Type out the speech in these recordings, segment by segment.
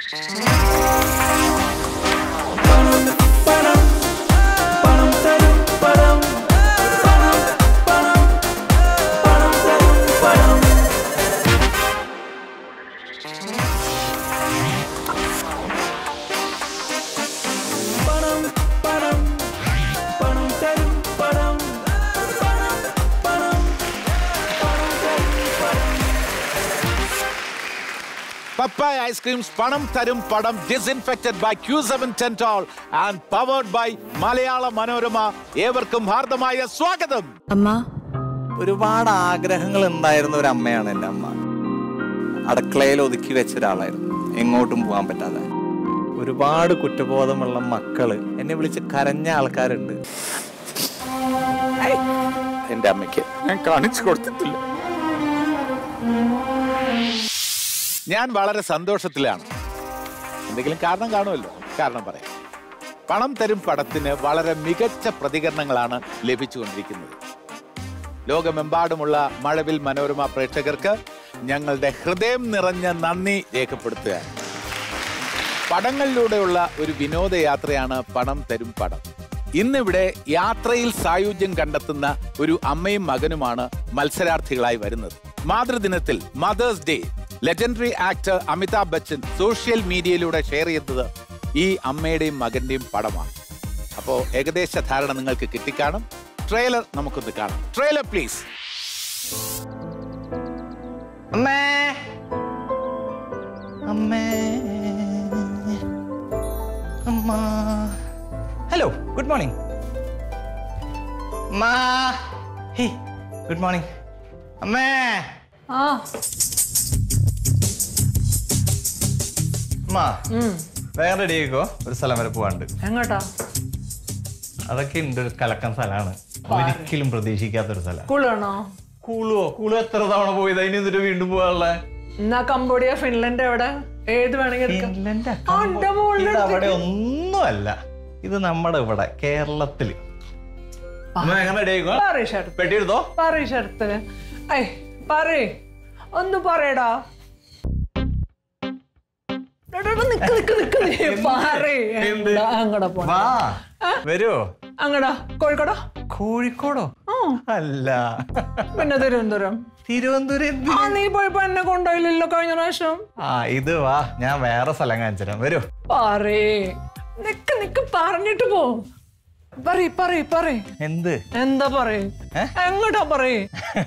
പപ്പായ ice creams പണം തരും പടം ഡിസ്ഇൻഫെക്റ്റഡ് ബൈ ക്യൂ സെവൻ ടെൻറ്റോൾ and powered by Malayala Manorama ഏവർക്കും ഹാർദമായ സ്വാഗതം അമ്മ ഒരുപാട് ആഗ്രഹങ്ങൾ ഉണ്ടായിരുന്ന ഒരു അമ്മയാണ് എൻ്റെ അമ്മ അടുക്കളയിൽ ഒതുക്കി വെച്ച ഒരാളായിരുന്നു എങ്ങോട്ടും പോകാൻ പറ്റാതെ ഒരുപാട് കുറ്റബോധമുള്ള മക്കള് എന്നെ വിളിച്ച് കരഞ്ഞ ആൾക്കാരുണ്ട് എൻ്റെ അമ്മയ്ക്ക് ഞാൻ കാണിച്ചു കൊടുത്തിട്ടില്ല ഞാൻ വളരെ സന്തോഷത്തിലാണ് എന്തെങ്കിലും കാരണം കാണുമല്ലോ കാരണം പറയാം പണം തരും പടത്തിന് വളരെ മികച്ച പ്രതികരണങ്ങളാണ് ലഭിച്ചുകൊണ്ടിരിക്കുന്നത് ലോകമെമ്പാടുമുള്ള മഴവിൽ മനോരമ പ്രേക്ഷകർക്ക് ഞങ്ങളുടെ ഹൃദയം നിറഞ്ഞ നന്ദി രേഖപ്പെടുത്തുകയാണ് പടങ്ങളിലൂടെയുള്ള ഒരു വിനോദയാത്രയാണ് പണം തരും പടം ഇന്നിവിടെ യാത്രയിൽ സായുജ്യം കണ്ടെത്തുന്ന ഒരു അമ്മയും മകനുമാണ് മത്സരാർത്ഥികളായി വരുന്നത് മാതൃദിനത്തിൽ mother's day legendary actor Amitabh Bachchan social മീഡിയയിലൂടെ ഷെയർ ചെയ്തത് ഈ അമ്മയുടെയും മകന്റെയും പടമാണ് അപ്പോ ഏകദേശ ധാരണ നിങ്ങൾക്ക് കിട്ടിക്കാണും ട്രെയിലർ നമുക്കൊന്ന് കാണാം ട്രെയിലർ പ്ലീസ് അമ്മേ അമ്മേ അമ്മ ഹലോ ഗുഡ് മോർണിംഗ് അമ്മ ഹേ ഗുഡ് മോർണിംഗ് അമ്മേ ആ അമ്മ വേറെ റെഡി ആയിക്കോ ഒരു സ്ഥലം വരെ പോവാണ്ട് എങ്ങോട്ടാ അതൊക്കെ ഉണ്ട് ഒരു കലക്കൻ സ്ഥലമാണ് ഒരിക്കലും പ്രതീക്ഷിക്കാത്തൊരു സ്ഥലം കൂളാണോ കൂളുവോ കൂളു എത്ര തവണ പോയത് അതിന് എന്നിട്ട് വീണ്ടും പോകാനുള്ള എന്നാ കംബോഡിയ ഫിൻലൻഡ് എവിടെ ഏത് വേണമെങ്കിൽ എടുക്കാം. ഫിൻലൻഡ് ആ, എൻ്റെ മോളിൽ ഇത് അവിടെ ഒന്നുമല്ല ഇത് നമ്മുടെ ഇവിടെ കേരളത്തില് അമ്മ എങ്ങനെ ready ആയിക്കോ? പറയ് ശരത്ത് പെട്ടി എടുത്തോ പറയ് ശരത്ത് ഐ പറയ് ഒന്ന് പറയടാ എടാ, എടാ, നിക്ക് നിക്ക് നിക്ക് നീ പറയ് എന്ത്? എങ്ങടാ, അങ്ങടാ പോ വാ വരുവോ അങ്ങടാ കോഴിക്കോടാ കോഴിക്കോടോ ആ അല്ല പിന്നെ തിരുവനന്തപുരം തിരുവനന്തപുരം എന്ത്? ആ നീ പോയപ്പോ എന്നെ കൊണ്ടുപോയില്ലല്ലോ കഴിഞ്ഞ പ്രാവശ്യം ആ ഇത് വാ ഞാൻ വേറെ സ്ഥലം കാണിച്ചുതരാം വരൂ പറയ് നിക്ക് നിക്ക് പറഞ്ഞിട്ട് പോ പറയ് പറയ് പറയ് എന്ത് എന്താ പറയ് ഏ? എങ്ങോട്ടാ പറയ്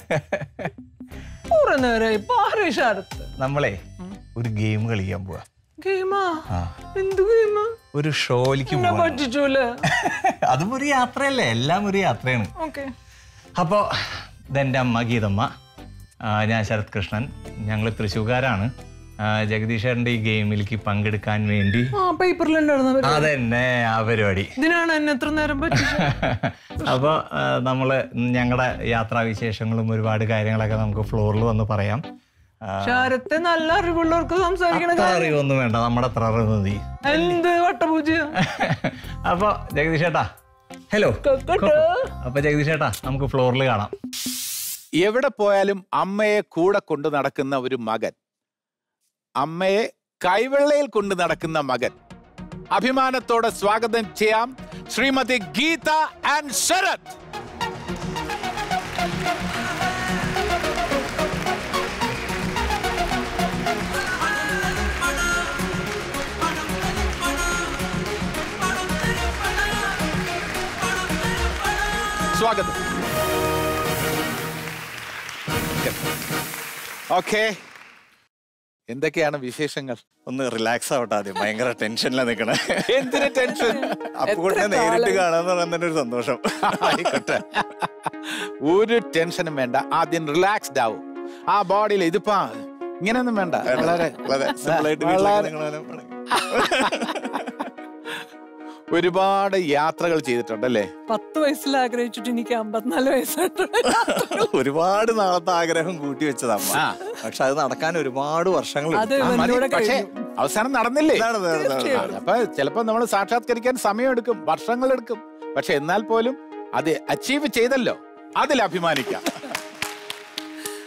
കുറെ നേരായി പറയ് ശരത്ത് നമ്മളെ ഒരു ഗെയിം കളിക്കാൻ പോവാ ഗെയിമാ ആ. എന്ത് ഗെയിമാ ഒരു ഷോയിലേക്ക് എന്നെ പോവാ പറ്റിച്ചൂല് അതും ഒരു യാത്രയല്ലേ എല്ലാം ഒരു യാത്രയാണ് ഓക്കെ അപ്പോൾ ഇതെൻ്റെ അമ്മ ഗീതമ്മ ആ, ഞാൻ ശരത് കൃഷ്ണൻ ഞങ്ങൾ തൃശ്ശൂർക്കാരാണ് ആ, ജഗദീഷേട്ടൻ്റെ ഈ ഗെയിമിലേക്ക് പങ്കെടുക്കാൻ വേണ്ടി ആ പേപ്പറിലുണ്ടായിരുന്ന അതന്നെ ആ പരിപാടി ഇതിനാണ് എന്നെ എത്ര നേരം പറ്റിച്ചത് അപ്പോൾ നമ്മൾ ഞങ്ങളുടെ യാത്രാവിശേഷങ്ങളും ഒരുപാട് കാര്യങ്ങളൊക്കെ നമുക്ക് ഫ്ലോറിൽ വന്ന് പറയാം ആ, ശരത്ത് നല്ല അറിവുള്ളവർക്ക് സംസാരിക്കണ അത്ര അറിവൊന്നും വേണ്ട നമ്മുടെ അത്ര അറിവ് മതി എന്ത് വട്ടപൂജ അപ്പോൾ ജഗദീഷേട്ടാ ഹലോ കേട്ടോ അപ്പോൾ ജഗദീഷേട്ടാ നമുക്ക് ഫ്ലോറിൽ കാണാം എവിടെ പോയാലും അമ്മയെ കൂടെ കൊണ്ടു നടക്കുന്ന ഒരു മകൻ അമ്മയെ കൈവെള്ളയിൽ കൊണ്ടു നടക്കുന്ന മകൻ അഭിമാനത്തോടെ സ്വാഗതം ചെയ്യാം ശ്രീമതി ഗീത ആൻഡ് ശരത് സ്വാഗതം ഓക്കെ എന്തൊക്കെയാണ് വിശേഷങ്ങൾ ഒന്ന് റിലാക്സ് ആവട്ടെ ആദ്യം ഭയങ്കര ടെൻഷനിലാണ് നിൽക്കണേ എന്തിന് ടെൻഷൻ അപ്പോൾ ഞാൻ നേരിട്ട് കാണാന്ന് പറയാൻ തന്നെ ഒരു സന്തോഷം ആയിക്കോട്ടെ ഒരു ടെൻഷനും വേണ്ട ആദ്യം റിലാക്സ്ഡ് ആവും ആ ബോഡിയിൽ ഇതിപ്പോ ഇങ്ങനെയൊന്നും വേണ്ട വളരെ വളരെ simple ആയിട്ട് വീട്ടിലേക്ക് വളരെ- നിങ്ങളെല്ലാം പണി. ഒരുപാട് യാത്രകൾ ചെയ്തിട്ടുണ്ടല്ലേ പത്ത് വയസ്സിൽ ആഗ്രഹിച്ചിട്ട് എനിക്ക് അമ്പത്തിനാല് വയസ്സായിട്ട് ഒരുപാട് നാളത്തെ ആഗ്രഹം കൂട്ടി വെച്ചതാ അമ്മ ആ. പക്ഷെ അത് നടക്കാൻ ഒരുപാട് വർഷങ്ങൾ അത് ആ, മതി. ഇവനിലൂടെ പക്ഷേ കഴിഞ്ഞു അവസാനം നടന്നില്ലേ നടന്നു, നടന്നു, നടന്നു. അപ്പൊ ചിലപ്പോ നമ്മൾ സാക്ഷാത്കരിക്കാൻ സമയമെടുക്കും വർഷങ്ങളെടുക്കും പക്ഷെ എന്നാൽ പോലും അത് അച്ചീവ് ചെയ്തല്ലോ അതിൽ അഭിമാനിക്കാം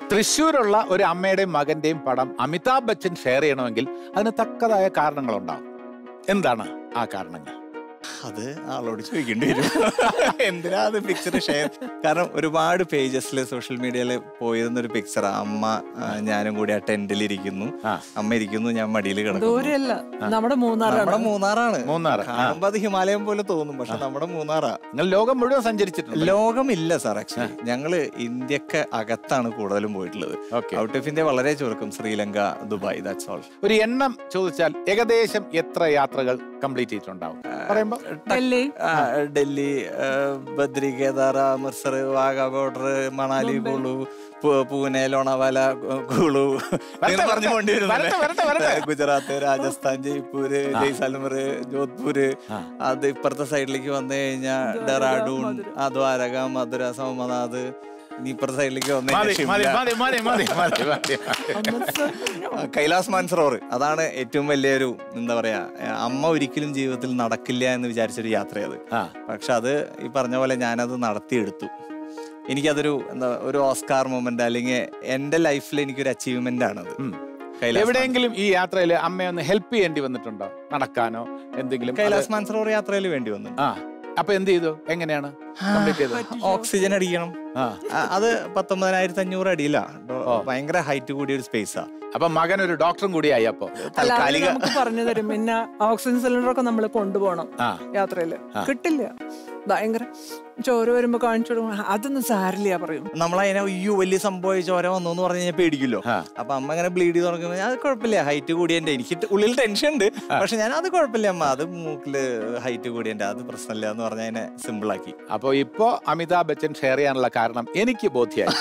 തൃശ്ശൂരുള്ള ഒരു അമ്മയുടെയും മകന്റെയും പടം അമിതാഭ് ബച്ചൻ ഷെയർ ചെയ്യണമെങ്കിൽ അതിന് തക്കതായ കാരണങ്ങളുണ്ടാവും എന്താണ് ആ കാരണങ്ങൾ അത് ആളോട് ചോദിക്കേണ്ടി വരും എന്തിനാ അത് പിക്ചർ ഷെയർ കാരണം ഒരുപാട് പേജസിൽ സോഷ്യൽ മീഡിയയിൽ പോയിരുന്ന ഒരു പിക്ചർ അമ്മ ആ, ഞാനും കൂടി ആ ടെന്റിൽ ഇരിക്കുന്നു ആ. അമ്മ ഇരിക്കുന്നു ഞാൻ മടിയിൽ കിടക്കുന്നു ദൂരെയല്ല നമ്മുടെ മൂന്നാറാണ് നമ്മുടെ മൂന്നാറാണ് മൂന്നാറ് ആ. കാണുമ്പോ അത് ഹിമാലയം പോലെ തോന്നും പക്ഷെ നമ്മുടെ മൂന്നാറാ നിങ്ങൾ ലോകം മുഴുവൻ സഞ്ചരിച്ചിട്ടുണ്ട് ലോകമില്ല സാർ ആക്ച്വലി ഞങ്ങള് ഇന്ത്യക്ക് അകത്താണ് കൂടുതലും പോയിട്ടുള്ളത് ഓക്കെ ഔട്ട് ഓഫ് ഇന്ത്യ വളരെ ചുരുക്കം ശ്രീലങ്ക ദുബായ് ദാറ്റ്സ് ഓൾ ഒരു എണ്ണം ചോദിച്ചാൽ ഏകദേശം എത്ര യാത്രകൾ കംപ്ലീറ്റ് ചെയ്തിട്ടുണ്ടാവും പറയുമ്പോ ഡൽഹി ഡൽഹി ആ, ബദ്രി കേദാർ അമൃത്സർ വാഗ ബോർഡർ മണാലി കുളു പു- പൂനെ ലോണാവാല കു- കുളു ഇങ്ങനെ പറഞ്ഞു വരട്ടെ, വരട്ടെ, വരട്ടെ. കൊണ്ടുവരുന്നത് ഗുജറാത്ത് രാജസ്ഥാൻ ജയ്പൂര് ജയ്സാൽമർ ജോധ്പൂര് ആ. അത് ഇപ്പുറത്തെ സൈഡിലേക്ക് വന്നു കഴിഞ്ഞാൽ ഡെറാഡൂൺ ആ ദ്വാരക മധുര സോമനാഥ് ഇനി ഇപ്പുറത്തെ സൈഡിലേക്ക് വന്നു മതി കഴിഞ്ഞാൽ മതി ഷിംല. മതി മതി മതി മതി മതി അമൃത്സർ ആ, കൈലാസ് മാൻസറോർ അതാണ് ഏറ്റവും വലിയൊരു എന്താ പറയാ അമ്മ ഒരിക്കലും ജീവിതത്തിൽ നടക്കില്ല എന്ന് വിചാരിച്ചൊരു യാത്രയത് ആ പക്ഷെ അത് ഈ പറഞ്ഞ പോലെ ഞാനത് നടത്തിയെടുത്തു എനിക്കതൊരു എന്താ ഒരു ഓസ്കാർ മൊമെന്റ് അല്ലെങ്കിൽ എന്റെ ലൈഫിൽ എനിക്കൊരു അച്ചീവ്മെന്റ് ആണത് ഉം. കൈലാസ് എവിടെയെങ്കിലും ഈ യാത്രയിൽ അമ്മയെ ഒന്ന് ഹെൽപ്പ് ചെയ്യേണ്ടി വന്നിട്ടുണ്ടോ നടക്കാനോ എന്തെങ്കിലും മാൻ- കൈലാസ് മാൻസറോർ യാത്രയിൽ വേണ്ടി വന്നു ആ അപ്പൊ എന്ത് ചെയ്തു എങ്ങനെയാണ് കംപ്ലീറ്റ് ചെയ്തത് ഓക്സിജൻ അടിക്കണം ആ ആ, അത് പത്തൊമ്പതിനായിരത്തി അഞ്ഞൂറ് അടിയില്ല ഭയങ്കര ഹൈറ്റ് കൂടിയ ഒരു സ്പേസാ അപ്പൊ മകൻ ഒരു ഡോക്ടറും കൂടിയായി അപ്പൊ അല്ല അവര് താൽക്കാലിക നമുക്ക് പറഞ്ഞു തരും പിന്നെ ഓക്സിജൻ സിലിണ്ടർ ഒക്കെ നമ്മൾ കൊണ്ടുപോകണം ആ യാത്രയില് കിട്ടില്ല ഭയങ്കര ചോര വരുമ്പോ കാണിച്ചു കൊടുക്കണം അതൊന്നും സാരില്ല പറയും നമ്മളതിനെ അയ്യോ വലിയ സംഭവം ചോര വന്നു എന്ന് പറഞ്ഞു കഴിഞ്ഞാൽ പേടിക്കുമല്ലോ ആ. അപ്പൊ അമ്മ ഇങ്ങനെ ബ്ലീഡ് ചെയ്ത് തുടങ്ങുമ്പോൾ അത് കുഴപ്പമില്ല ഹൈറ്റ് കൂടിയതിന്റെ എനിക്ക് ടെ- ഉള്ളിൽ ടെൻഷൻ ഉണ്ട് പക്ഷെ ഞാൻ അത് കുഴപ്പമില്ല അമ്മ അത് മൂക്കില് ഹൈറ്റ് കൂടിയതിന്റെ അത് പ്രശ്നമില്ല എന്ന് പറഞ്ഞ അതിനെ സിമ്പിൾ ആക്കി അപ്പൊ ഇപ്പോ അമിതാഭ് ബച്ചൻ ഷെയർ ചെയ്യാനുള്ള കാരണം എനിക്ക് ബോധ്യായി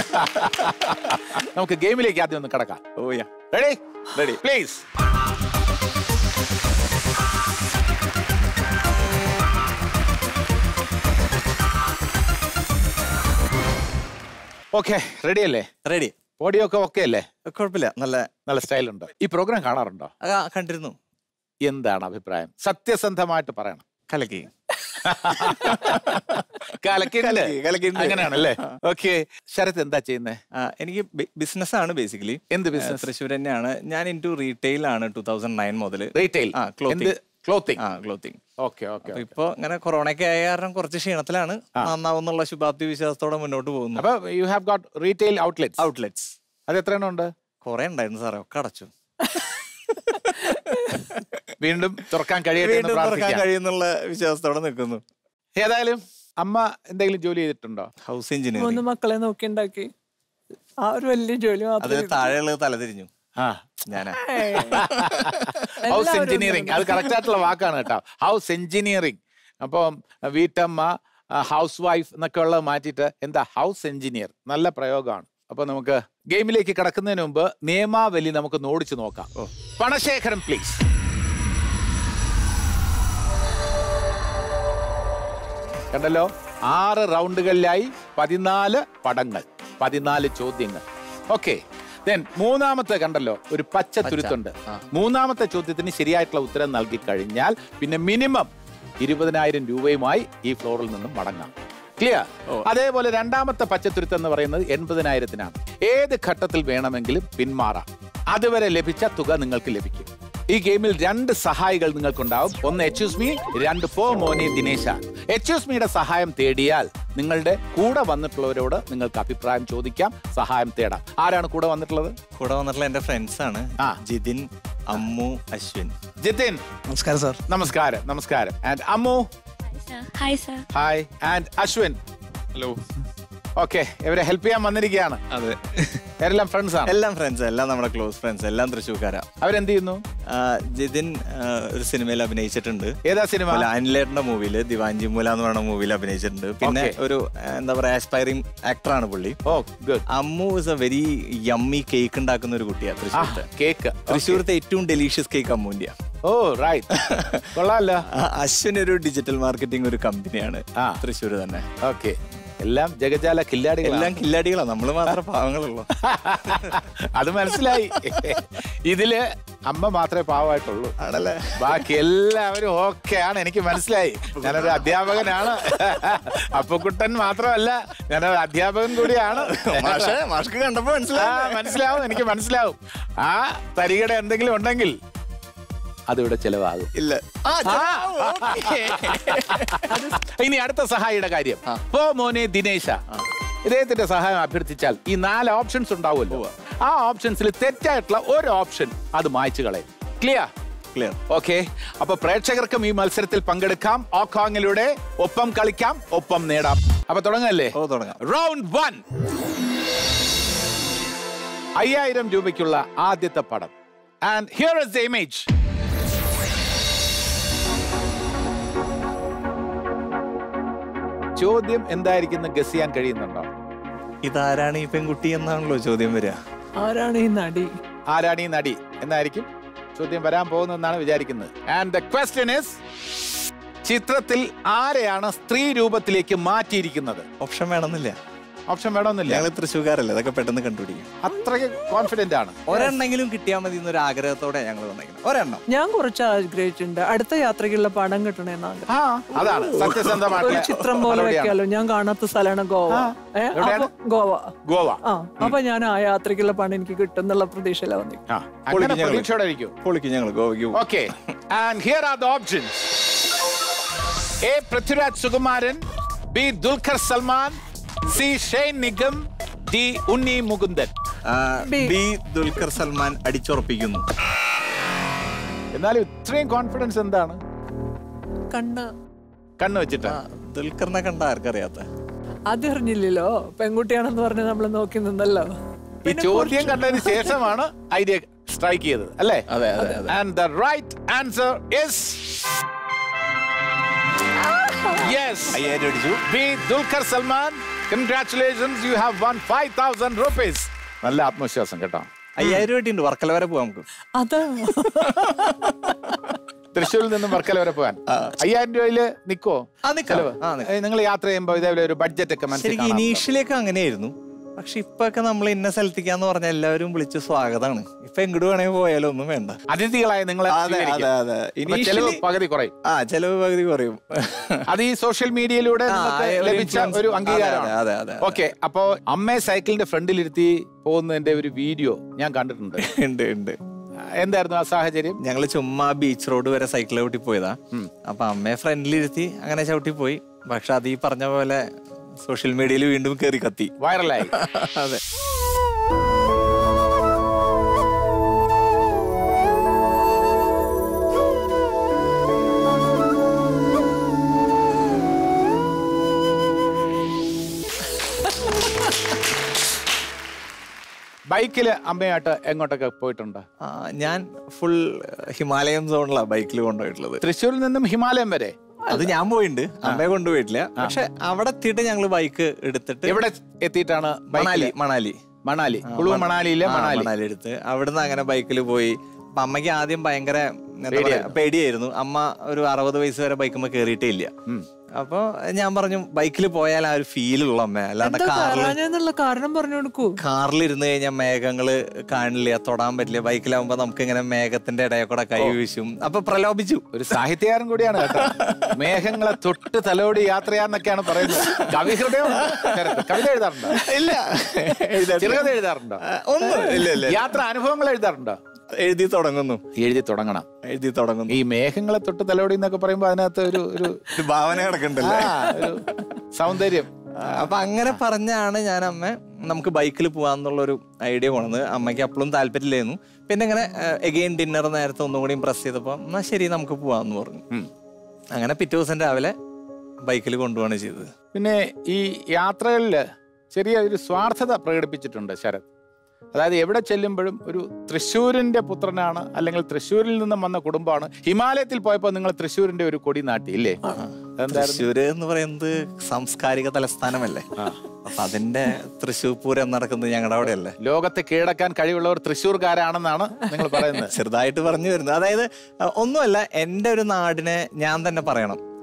നമുക്ക് ഗെയിമിലേക്ക് ആദ്യം ഒന്ന് കിടക്കാം oh ya ready ready please okay ready അല്ലേ റെഡി ഓഡിയോ ഒക്കെ ഓക്കെ അല്ലേ കുഴപ്പമില്ല നല്ല നല്ല സ്റ്റൈൽ ഉണ്ട് ഈ പ്രോഗ്രാം കാണാറുണ്ടോ ആ, കണ്ടിരുന്നു എന്താണ് അഭിപ്രായം സത്യസന്ധമായിട്ട് പറയണം കലക്കി കലക്കിണ്ട് കലക്കി, കലക്കിണ്ട്. അങ്ങനെയാണല്ലേ ഓക്കെ ശരത് എന്താ ചെയ്യുന്നേ ആ, എനിക്ക് ബിസിനസ് ആണ് ബേസിക്കലി എന്ത് ബിസിനസ് തൃശ്ശൂർ തന്നെയാണ് ഞാൻ ഇൻ ടു റീറ്റെയിൽ ആണ് ടൂ തൗസൻഡ് നയൻ മുതൽ റീറ്റെയിൽ ആ, clothing. എന്ത് ക്ലോത്തിങ് ആ ക്ലോത്തിങ് ഓക്കെ ഓക്കെ അപ്പൊ ഇപ്പൊ ഇങ്ങനെ കൊറോണയൊക്കെ ആയ കാരണം കുറച്ച് ക്ഷീണത്തിലാണ് നന്നാവുന്നുള്ള ശുഭാപ്തി വിശ്വാസത്തോടെ മുന്നോട്ട് പോകുന്നു അപ്പൊ you have got retail outlets outlets അത് എത്ര എണ്ണം ഉണ്ട് കുറെ ഉണ്ടായിരുന്നു സാറേ ഒക്കെ അടച്ചു വീണ്ടും തുറക്കാൻ കഴിയട്ടെ എന്ന് വീണ്ടും തുറക്കാൻ പ്രാർത്ഥിക്കാം കഴിയുന്നുള്ള വിശ്വാസത്തോടെ നിൽക്കുന്നു ഏതായാലും അമ്മ എന്തെങ്കിലും ജോലി ചെയ്തിട്ടുണ്ടോ ഹൗസ് മൂന്ന് എഞ്ചിനീയറിംഗ് മക്കളെ നോക്കി ഉണ്ടാക്കി ആ ഒരു വലിയ ജോലി അതിന് മാത്രം താഴെയുള്ളത് തലതിരിഞ്ഞു ആ ഞാനാ ഹൗസ് എല്ലാവരും എഞ്ചിനീയറിംഗ് അത് കറക്റ്റ് ആയിട്ടുള്ള വാക്കാണ് കേട്ടോ ഹൗസ് എഞ്ചിനീയറിംഗ് അപ്പം വീട്ടമ്മ ഹൗസ് വൈഫ് എന്നൊക്കെ ഉള്ളത് മാറ്റിയിട്ട് എന്താ ഹൗസ് എഞ്ചിനീയർ നല്ല പ്രയോഗമാണ് അപ്പൊ നമുക്ക് ഗെയിമിലേക്ക് കടക്കുന്നതിന് മുമ്പ് നിയമാവലി നമുക്ക് ഓടിച്ചു നോക്കാം പണശേഖരം പ്ലീസ് കണ്ടല്ലോ ആറ് റൗണ്ടുകളിലായി പതിനാല് പടങ്ങൾ പതിനാല് ചോദ്യങ്ങൾ ഓക്കെ ദെൻ മൂന്നാമത്തെ കണ്ടല്ലോ ഒരു പച്ച തുരുത്തുണ്ട് മൂന്നാമത്തെ ചോദ്യത്തിന് ശരിയായിട്ടുള്ള ഉത്തരം നൽകി കഴിഞ്ഞാൽ പിന്നെ മിനിമം ഇരുപതിനായിരം രൂപയുമായി ഈ ഫ്ലോറിൽ നിന്നും മടങ്ങാം ക്ലിയർ അതേപോലെ രണ്ടാമത്തെ പച്ചത്തുരുത്ത് എന്ന് പറയുന്നത് എൺപതിനായിരത്തിനാണ് ഏത് ഘട്ടത്തിൽ വേണമെങ്കിലും പിന്മാറാം അതുവരെ ലഭിച്ച തുക നിങ്ങൾക്ക് ലഭിക്കും ഈ ഗെയിമിൽ രണ്ട് സഹായികൾ നിങ്ങൾക്കുണ്ടാവും ഒന്ന് എച്ച് മീ രണ്ട് പോ മോനെ ദിനേശ എച്ച് മിയുടെ സഹായം തേടിയാൽ നിങ്ങളുടെ കൂടെ വന്നിട്ടുള്ളവരോട് നിങ്ങൾക്ക് അഭിപ്രായം ചോദിക്കാം സഹായം തേടാം ആരാണ് കൂടെ വന്നിട്ടുള്ളത് കൂടെ വന്നിട്ടുള്ള എന്റെ ഫ്രണ്ട്സ് ആണ് ആ. ജിതിൻ അമ്മു അശ്വിൻ ജിതിൻ നമസ്കാരം സാർ നമസ്കാരം നമസ്കാരം and Ammu hi sir hi and Ashwin hello okay ഇവരെ ഹെൽപ്പ് ചെയ്യാൻ വന്നിരിക്കുകയാണ് അതെ ഇവരെല്ലാം ഫ്രണ്ട്സ് ആണ് എല്ലാം ഫ്രണ്ട്സ് എല്ലാം നമ്മുടെ ക്ലോസ് ഫ്രണ്ട്സ് എല്ലാം തൃശ്ശൂർക്കാരാ അവരെന്ത് ചെയ്യുന്നു ആ, ജിതിൻ ആ, ഒരു സിനിമയിൽ അഭിനയിച്ചിട്ടുണ്ട് ഏതാ സിനിമ അതുപോലെ അനിലേട്ടന്റെ മൂവിയിൽ ദിവാഞ്ചി മൂല എന്ന് പറയുന്ന മൂവിയിൽ അഭിനയിച്ചിട്ടുണ്ട് പിന്നെ Okay. ഒരു ആ, എന്താ പറയാ ആസ്പയറിംഗ് ആക്ടറാണ് പുള്ളി oh good Ammu is a very yummy cake ഉണ്ടാക്കുന്ന ഒരു കുട്ടിയാണ് തൃശ്ശൂരത്തെ കേക്ക് തൃശ്ശൂരത്തെ ഏറ്റവും ഡെലീഷ്യസ് കേക്ക് അമ്മുവിന്റെ ഓ റൈറ്റ് കൊള്ളാമല്ലോ അശ്വിൻ ഒരു ഡിജിറ്റൽ മാർക്കറ്റിംഗ് ഒരു കമ്പനിയാണ് ആ. തൃശ്ശൂർ തന്നെ ഓക്കെ എല്ലാം ജഗജാല കില്ലാടികളാണ് എല്ലാം കില്ലാടികളാ നമ്മള് മാത്രം പാവങ്ങളുള്ളൂ അത് മനസ്സിലായി ഇതില് അമ്മ മാത്രമേ പാവമായിട്ടുള്ളൂ ആണല്ലേ ബാക്കി എല്ലാവരും ഓക്കെ ആണ് എനിക്ക് മനസ്സിലായി ഞാനൊരു അധ്യാപകനാണ് അപ്പക്കുട്ടൻ മാത്രമല്ല ഞാനൊരു അധ്യാപകൻ കൂടിയാണ് മാഷേ മാഷ്ക്ക് കണ്ടപ്പോ ആ, മനസ്സിലായി മനസ്സിലാവും എനിക്ക് മനസ്സിലാവും ആ തരികട എന്തെങ്കിലും ഉണ്ടെങ്കിൽ അതിവിടെ ചെലവാകും ഇല്ല ആ, ചെലവ്, ഓക്കേ. ഇനി അടുത്ത സഹായിയുടെ കാര്യം പോ മോനെ ദിനേശ ഇദ്ദേഹത്തിന്റെ സഹായം അഭ്യർത്ഥിച്ചാൽ ഈ നാല് ഓപ്ഷൻസ് ഉണ്ടാവുമല്ലോ ആ ഓപ്ഷൻസിൽ തെറ്റായിട്ടുള്ള ഒരു ഓപ്ഷൻ അത് മായ്ച്ചു കളയും ക്ലിയർ Clear. ഓക്കെ അപ്പൊ പ്രേക്ഷകർക്കും ഈ മത്സരത്തിൽ പങ്കെടുക്കാം ഓക്കോങ്ങിലൂടെ ഒപ്പം കളിക്കാം ഒപ്പം നേടാം അപ്പൊ തുടങ്ങല്ലേ ഓ തുടങ്ങാം റൗണ്ട് വൺ അയ്യായിരം രൂപയ്ക്കുള്ള ആദ്യത്തെ പടം and here is the image ചോദ്യം എന്തായിരിക്കും ഗസ് ചെയ്യാൻ കഴിയുന്നുണ്ടോ ഇതാരാണ് ഈ പെൺകുട്ടി എന്നാണല്ലോ ചോദ്യം വരിക ആരാണ് ഈ നടി ആരാണ് ഈ നടി എന്നായിരിക്കും ചോദ്യം വരാൻ പോകുന്നതെന്നാണ് വിചാരിക്കുന്നത് ആൻഡ് ദ ക്വസ്റ്റ്യൻ ഇസ് ചിത്രത്തിൽ ആരെയാണ് സ്ത്രീ രൂപത്തിലേക്ക് മാറ്റിയിരിക്കുന്നത് ഓപ്ഷൻ വേണമെന്നില്ല ഓപ്ഷൻ വേണമെന്നില്ല ഞങ്ങൾ തൃശ്ശൂർക്കാരല്ലേ അതൊക്കെ പെട്ടെന്ന് കണ്ടുപിടിക്കും അത്രയ്ക്ക് കോൺഫിഡന്റ് ആണ് ഒരെണ്ണെങ്കിലും കിട്ടിയാൽ മതി എന്നൊരു ആഗ്രഹത്തോടെ ഞങ്ങൾ വന്നേക്കുന്നത് ഒരെണ്ണം ഞാൻ കുറച്ച് ആഗ്രഹിച്ചിട്ടുണ്ട് അടുത്ത യാത്രയ്ക്കുള്ള പടം കിട്ടണേന്ന് ആഗ്രഹം ആ അതാണ് ഒരു സത്യസന്ധമായിട്ടുള്ള ചിത്രം പോലെ മറുപടിയാണ്. വെക്കാലോ ഞാൻ കാണാത്ത സ്ഥലമാണ് ഗോവ ആ. ഏ, എവിടെയാണ്? അപ്പൊ ഗോവ ഗോവ ആ അപ്പൊ ഞാൻ ആ യാത്രയ്ക്കുള്ള പണം എനിക്ക് കിട്ടുന്നുള്ള പ്രതീക്ഷയിലാണ് വന്നിരിക്കുന്നത് ആ അങ്ങനെ പൊളിക്കും ഞങ്ങള്. പ്രതീക്ഷയോടെ ഇരിക്കും പൊളിക്കും ഞങ്ങൾ ഗോവയ്ക്ക് പോകും okay and here are the options A Prithviraj Sukumaran B Dulquer Salmaan C Shane Nigam D Unni Mukundan ആ, ബി. ബി ദുൽഖർ സൽമാൻ അടിച്ചുറപ്പിക്കുന്നു എന്നാലും ഇത്രയും കോൺഫിഡൻസ് എന്താണ് കണ്ണ് കണ്ണു വെച്ചിട്ട് ആ, ദുൽഖറിനെ കണ്ട ആർക്കറിയാത്ത അതറിഞ്ഞില്ലല്ലോ പെൺകുട്ടിയാണെന്ന് പറഞ്ഞ് നമ്മൾ നോക്കി നിന്നല്ലോ ഈ ചോദ്യം കണ്ടതിന് ശേഷമാണ് ഐഡിയ സ്ട്രൈക്ക് ചെയ്തത് അല്ലേ അതെ അതെ അതെ and the right answer is yes അയ്യായിരം അടിച്ചു B Dulquer Salmaan congratulations you have won five thousand rupees നല്ല ആത്മവിശ്വാസം കേട്ടോ അയ്യായിരം രൂപ ഉണ്ട് വർക്കല വരെ പോവാം നമുക്ക് അതാ തൃശ്ശൂരിൽ നിന്നും വർക്കല വരെ പോകാൻ അയ്യായിരം രൂപയില് നിക്കോ ആ, നിക്കാം. ചെലവ്? ആ, നിക്കാം. ഏ, നിങ്ങൾ യാത്ര ചെയ്യുമ്പോൾ ഇതേപോലെ ഒരു ബഡ്ജറ്റ് ഒക്കെ മനസ്സിൽ ശരിക്കും ഇനീഷ്യലൊക്കെ അങ്ങനെയായിരുന്നു പക്ഷെ ഇപ്പൊക്കെ നമ്മൾ ഇന്ന സ്ഥലത്തേക്കാന്ന് പറഞ്ഞ എല്ലാവരും വിളിച്ച് സ്വാഗതമാണ് ഇപ്പൊ എങ്ങോട്ട് വേണമെങ്കിൽ പോയാലും ഒന്നും വേണ്ട അതിഥികളായ നിങ്ങളെ അതെ സ്വീകരിക്കും. അതെ അതെ അപ്പൊ ചെലവ് Initially- പകുതി കുറയും ആ ചെലവ് പകുതി കുറയും അത് ഈ സോഷ്യൽ മീഡിയയിലൂടെ ആ, നിങ്ങൾക്ക് ഒരു ലഭിച്ച influence. ഒരു അതെ, അംഗീകാരമാണ് അതെ, അതെ, അതെ. ഓക്കെ അപ്പോ അമ്മയെ സൈക്കിളിന്റെ ഫ്രണ്ടിലിരുത്തി പോകുന്നതിന്റെ ഒരു വീഡിയോ ഞാൻ കണ്ടിട്ടുണ്ട് ഉണ്ട് ഉണ്ട് എന്തായിരുന്നു ആ സാഹചര്യം ഞങ്ങൾ ചുമ്മാ ബീച്ച് റോഡ് വരെ സൈക്കിൾ ചവിട്ടി പോയതാ അപ്പൊ അമ്മയെ ഫ്രണ്ടിലിരുത്തി അങ്ങനെ ചവിട്ടി പോയി പക്ഷെ അത് ഈ പറഞ്ഞ പോലെ സോഷ്യൽ മീഡിയയിൽ വീണ്ടും കയറി കത്തി വൈറലായി അതെ ബൈക്കില് അമ്മയായിട്ട് എങ്ങോട്ടൊക്കെ പോയിട്ടുണ്ട് ആ, ഞാൻ ഫുൾ ഹിമാലയൻ സോണിലാണ് ബൈക്കിൽ കൊണ്ടുപോയിട്ടുള്ളത് തൃശ്ശൂരിൽ നിന്നും ഹിമാലയം വരെ അത് ഞാൻ പോയിട്ടുണ്ട് അമ്മയെ കൊണ്ടുപോയിട്ടില്ല പക്ഷെ അവിടെ എത്തിയിട്ട് ഞങ്ങൾ ബൈക്ക് എടുത്തിട്ട് എവിടെ എത്തിയിട്ടാണ് ബൈക്കില്? മണാലി മണാലി മണാലി കുളു മണാലിയിലെ ആ, മണാലി മണാലി എടുത്ത് അവിടുന്ന് അങ്ങനെ ബൈക്കിൽ പോയി അപ്പൊ അമ്മയ്ക്ക് ആദ്യം ഭയങ്കര എന്താ പറയാ, പേടിയായിരുന്നു. പേടിയായിരുന്നു അമ്മ ഒരു അറുപത് വയസ്സ് വരെ ബൈക്കുമ്പോ കേറിയിട്ടേ ഇല്ല അപ്പൊ ഞാൻ പറഞ്ഞു ബൈക്കിൽ പോയാൽ ആ ഒരു ഫീൽ ഉള്ള അമ്മ അല്ലാണ്ട് എന്താ കാറിൽ കയറാനെന്നുള്ള കാരണം പറഞ്ഞു കൊടുക്കൂ കാറിൽ ഇരുന്ന് കഴിഞ്ഞാൽ മേഘങ്ങള് കാണില്ല തൊടാൻ പറ്റില്ല ബൈക്കിലാവുമ്പോ നമുക്ക് ഇങ്ങനെ മേഘത്തിന്റെ ഇടയിൽ കൂടെ കൈ വീശും അപ്പൊ പ്രലോഭിച്ചു ഒരു സാഹിത്യകാരൻ കൂടിയാണ് കേട്ടോ മേഘങ്ങളെ തൊട്ട് തലോടി യാത്രയാന്നൊക്കെയാണ് പറയുന്നത് കവി ഹൃദയം കവിത എഴുതാറുണ്ടോ ഇല്ല എഴുതാ- ചെറുകഥ എഴുതാറുണ്ടോ ആ, ഒന്നും ഇല്ല ഇല്ല യാത്ര അനുഭവങ്ങൾ എഴുതാറുണ്ടോ എഴുതി തുടങ്ങുന്നു എഴുതി തുടങ്ങണം എഴുതി തുടങ്ങുന്നു ഈ മേഘങ്ങളെ തൊട്ട് തലോടി എന്നൊക്കെ പറയുമ്പോ അതിനകത്ത് ഒരു ഒരു ഒരു ഭാവന കിടക്കണ്ടല്ലേ ആ, ഒരു സൗന്ദര്യം അപ്പൊ അങ്ങനെ പറഞ്ഞാണ് ഞാൻ അമ്മ നമുക്ക് ബൈക്കിൽ പോവാന്നുള്ളൊരു ഐഡിയ കൊണ്ടത് അമ്മയ്ക്ക് അപ്പോഴും താല്പര്യമില്ലായിരുന്നു പിന്നെ ഇങ്ങനെ എഗെയിൻ ഡിന്നർ നേരത്തെ ഒന്നും കൂടി പ്രസ് ചെയ്തപ്പോ എന്നാ ശരി നമുക്ക് പോവാന്ന് പറഞ്ഞു ഉം. അങ്ങനെ പിറ്റേ ദിവസം രാവിലെ ബൈക്കിൽ കൊണ്ടുപോവാണ് ചെയ്തത് പിന്നെ ഈ യാത്രകളിൽ ചെറിയ ഒരു സ്വാർത്ഥത പ്രകടിപ്പിച്ചിട്ടുണ്ട് ശരത് അതായത് എവിടെ ചെല്ലുമ്പോഴും ഒരു തൃശ്ശൂരിന്റെ പുത്രനാണ് അല്ലെങ്കിൽ തൃശ്ശൂരിൽ നിന്നും വന്ന കുടുംബമാണ് ഹിമാലയത്തിൽ പോയപ്പോൾ നിങ്ങൾ തൃശ്ശൂരിന്റെ ഒരു കൊടി നാട്ടി ഇല്ലേ അതെന്തായിരുന്നു തൃശ്ശൂര് എന്ന് പറയുന്നത് സാംസ്കാരിക തലസ്ഥാനമല്ലേ അപ്പൊ അതിന്റെ തൃശ്ശൂർ പൂരം നടക്കുന്നത് ഞങ്ങളുടെ അവിടെയല്ലേ ലോകത്തെ കീഴടക്കാൻ കഴിവുള്ളവർ തൃശ്ശൂർക്കാരാണെന്നാണ് നിങ്ങൾ പറയുന്നത് ചെറുതായിട്ട് പറഞ്ഞു വരുന്നത് അതായത് അഹ് ഒന്നുമല്ല എൻ്റെ ഒരു നാടിനെ ഞാൻ തന്നെ പറയണം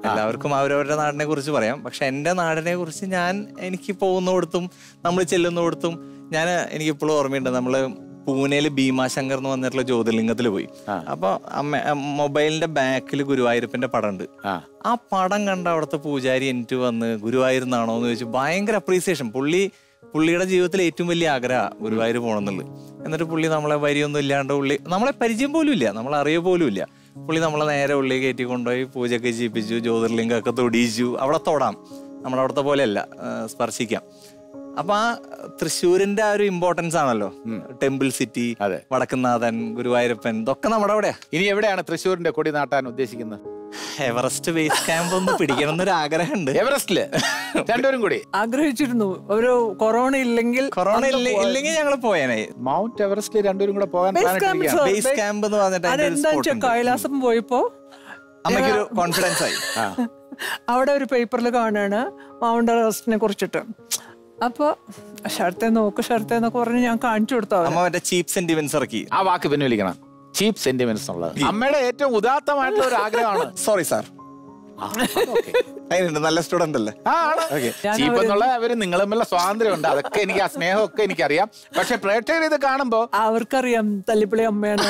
എല്ലാവർക്കും അവരവരുടെ നാടിനെ കുറിച്ച് പറയാം പക്ഷെ എൻ്റെ നാടിനെ കുറിച്ച് ഞാൻ എനിക്ക് പോകുന്നിടത്തും നമ്മൾ ചെല്ലുന്നിടത്തും ഞാൻ എനിക്ക് ഇപ്പോഴും ഓർമ്മയുണ്ട് നമ്മള് പൂനെയിൽ ഭീമാശങ്കർ എന്ന് പറഞ്ഞിട്ടുള്ള ജ്യോതിർലിംഗത്തിൽ പോയി അപ്പൊ അമ്മ മൊബൈലിന്റെ ബാക്കിൽ ഗുരുവായൂരപ്പന്റെ പടം ഉണ്ട് ആ. ആ പടം കണ്ട അവിടുത്തെ പൂജാരി എനിക്ക് വന്ന് ഗുരുവായൂരുന്നാണോ എന്ന് ചോദിച്ചു ഭയങ്കര അപ്രീസിയേഷൻ പുള്ളി പുള്ളിയുടെ ജീവിതത്തിൽ ഏറ്റവും വലിയ ആഗ്രഹം ഗുരുവായൂർ പോകണമെന്നുള്ളത് എന്നിട്ട് പുള്ളി നമ്മളെ വരിയൊന്നും ഇല്ലാണ്ട് പുള്ളി നമ്മളെ പരിചയം പോലും ഇല്ല നമ്മളെ അറിയ പോലും ഇല്ല പുള്ളി നമ്മളെ നേരെ ഉള്ളി കയറ്റി കൊണ്ടുപോയി പൂജയൊക്കെ ചെയ്യിപ്പിച്ചു ജ്യോതിർലിംഗമൊക്കെ തൊടിയിച്ചു അവിടെ തൊടാം നമ്മുടെ അവിടുത്തെ പോലെയല്ല ആ, സ്പർശിക്കാം അപ്പൊ ആ തൃശ്ശൂരിന്റെ ആ ഒരു ഇമ്പോർട്ടൻസ് ആണല്ലോ ടെമ്പിൾ സിറ്റി അതെ. വടക്കുന്നാഥൻ ഗുരുവായൂരപ്പൻ ഇതൊക്കെ നമ്മുടെ അവിടെയാ ഇനി എവിടെയാണ് തൃശ്ശൂരിന്റെ കൊടി നാട്ടാൻ ഉദ്ദേശിക്കുന്നത് എവറസ്റ്റ് ബേസ് ക്യാമ്പ് ഒന്ന് പിടിക്കണം എന്നൊരു ആഗ്രഹമുണ്ട് എവറസ്റ്റില് രണ്ടുപേരും കൂടി ആഗ്രഹിച്ചിരുന്നു ഒരു കൊറോണ ഇല്ലെങ്കിൽ കൊറോണ അന്ന് പോവാം. ഇല്ലെങ്കിൽ ഞങ്ങൾ പോയേനെ മൗണ്ട് എവറസ്റ്റിൽ രണ്ടുപേരും കൂടെ പോകാൻ Base plan camp, ഇട്ടിരിക്കുകയാണ്. sir. ബേസ് ബേ- ക്യാമ്പ് എന്ന് പറഞ്ഞിട്ട് അതിന്റെ ഒരു അതെന്താ spot വെച്ചാൽ ഉണ്ട്. കൈലാസം പോയപ്പോ അമ്മയ്ക്കൊരു കോൺഫിഡൻസ് ആയി അവിടെ ഒരു പേപ്പറിൽ കാണാണ് മൗണ്ട് എവറസ്റ്റിനെ കുറിച്ചിട്ട് അപ്പൊ ഷർത്തെ നോക്ക് ഷർത്തെ എന്നൊക്കെ പറഞ്ഞ് ഞാൻ കാണിച്ചു കൊടുത്തു അവന്. അമ്മ മറ്റേ ചീപ്പ് സെന്റിമെന്റ്സ് ഇറക്കി ആ വാക്ക് പിൻവലിക്കണം ചീപ്പ് സെന്റിമെന്റ്സ് ഉള്ളത് അമ്മയുടെ ഏറ്റവും ഉദാത്തമായിട്ടുള്ള ഒരു ആഗ്രഹമാണ് സോറി സാർ ആ, അതൊക്കെ. അതിനുണ്ട് നല്ല സ്റ്റുഡന്റ് അല്ലേ ആ ആണ് ഞാൻ ചീപ്പ് അവര് എന്നുള്ള അവര് നിങ്ങൾ തമ്മിലുള്ള സ്വാതന്ത്ര്യമുണ്ട് അതൊക്കെ എനിക്ക് ആ സ്നേഹമൊക്കെ എനിക്കറിയാം പക്ഷെ പ്രേക്ഷകർ ഇത് കാണുമ്പോ അവർക്കറിയാം തല്ലിപ്പുളി അമ്മയാണ്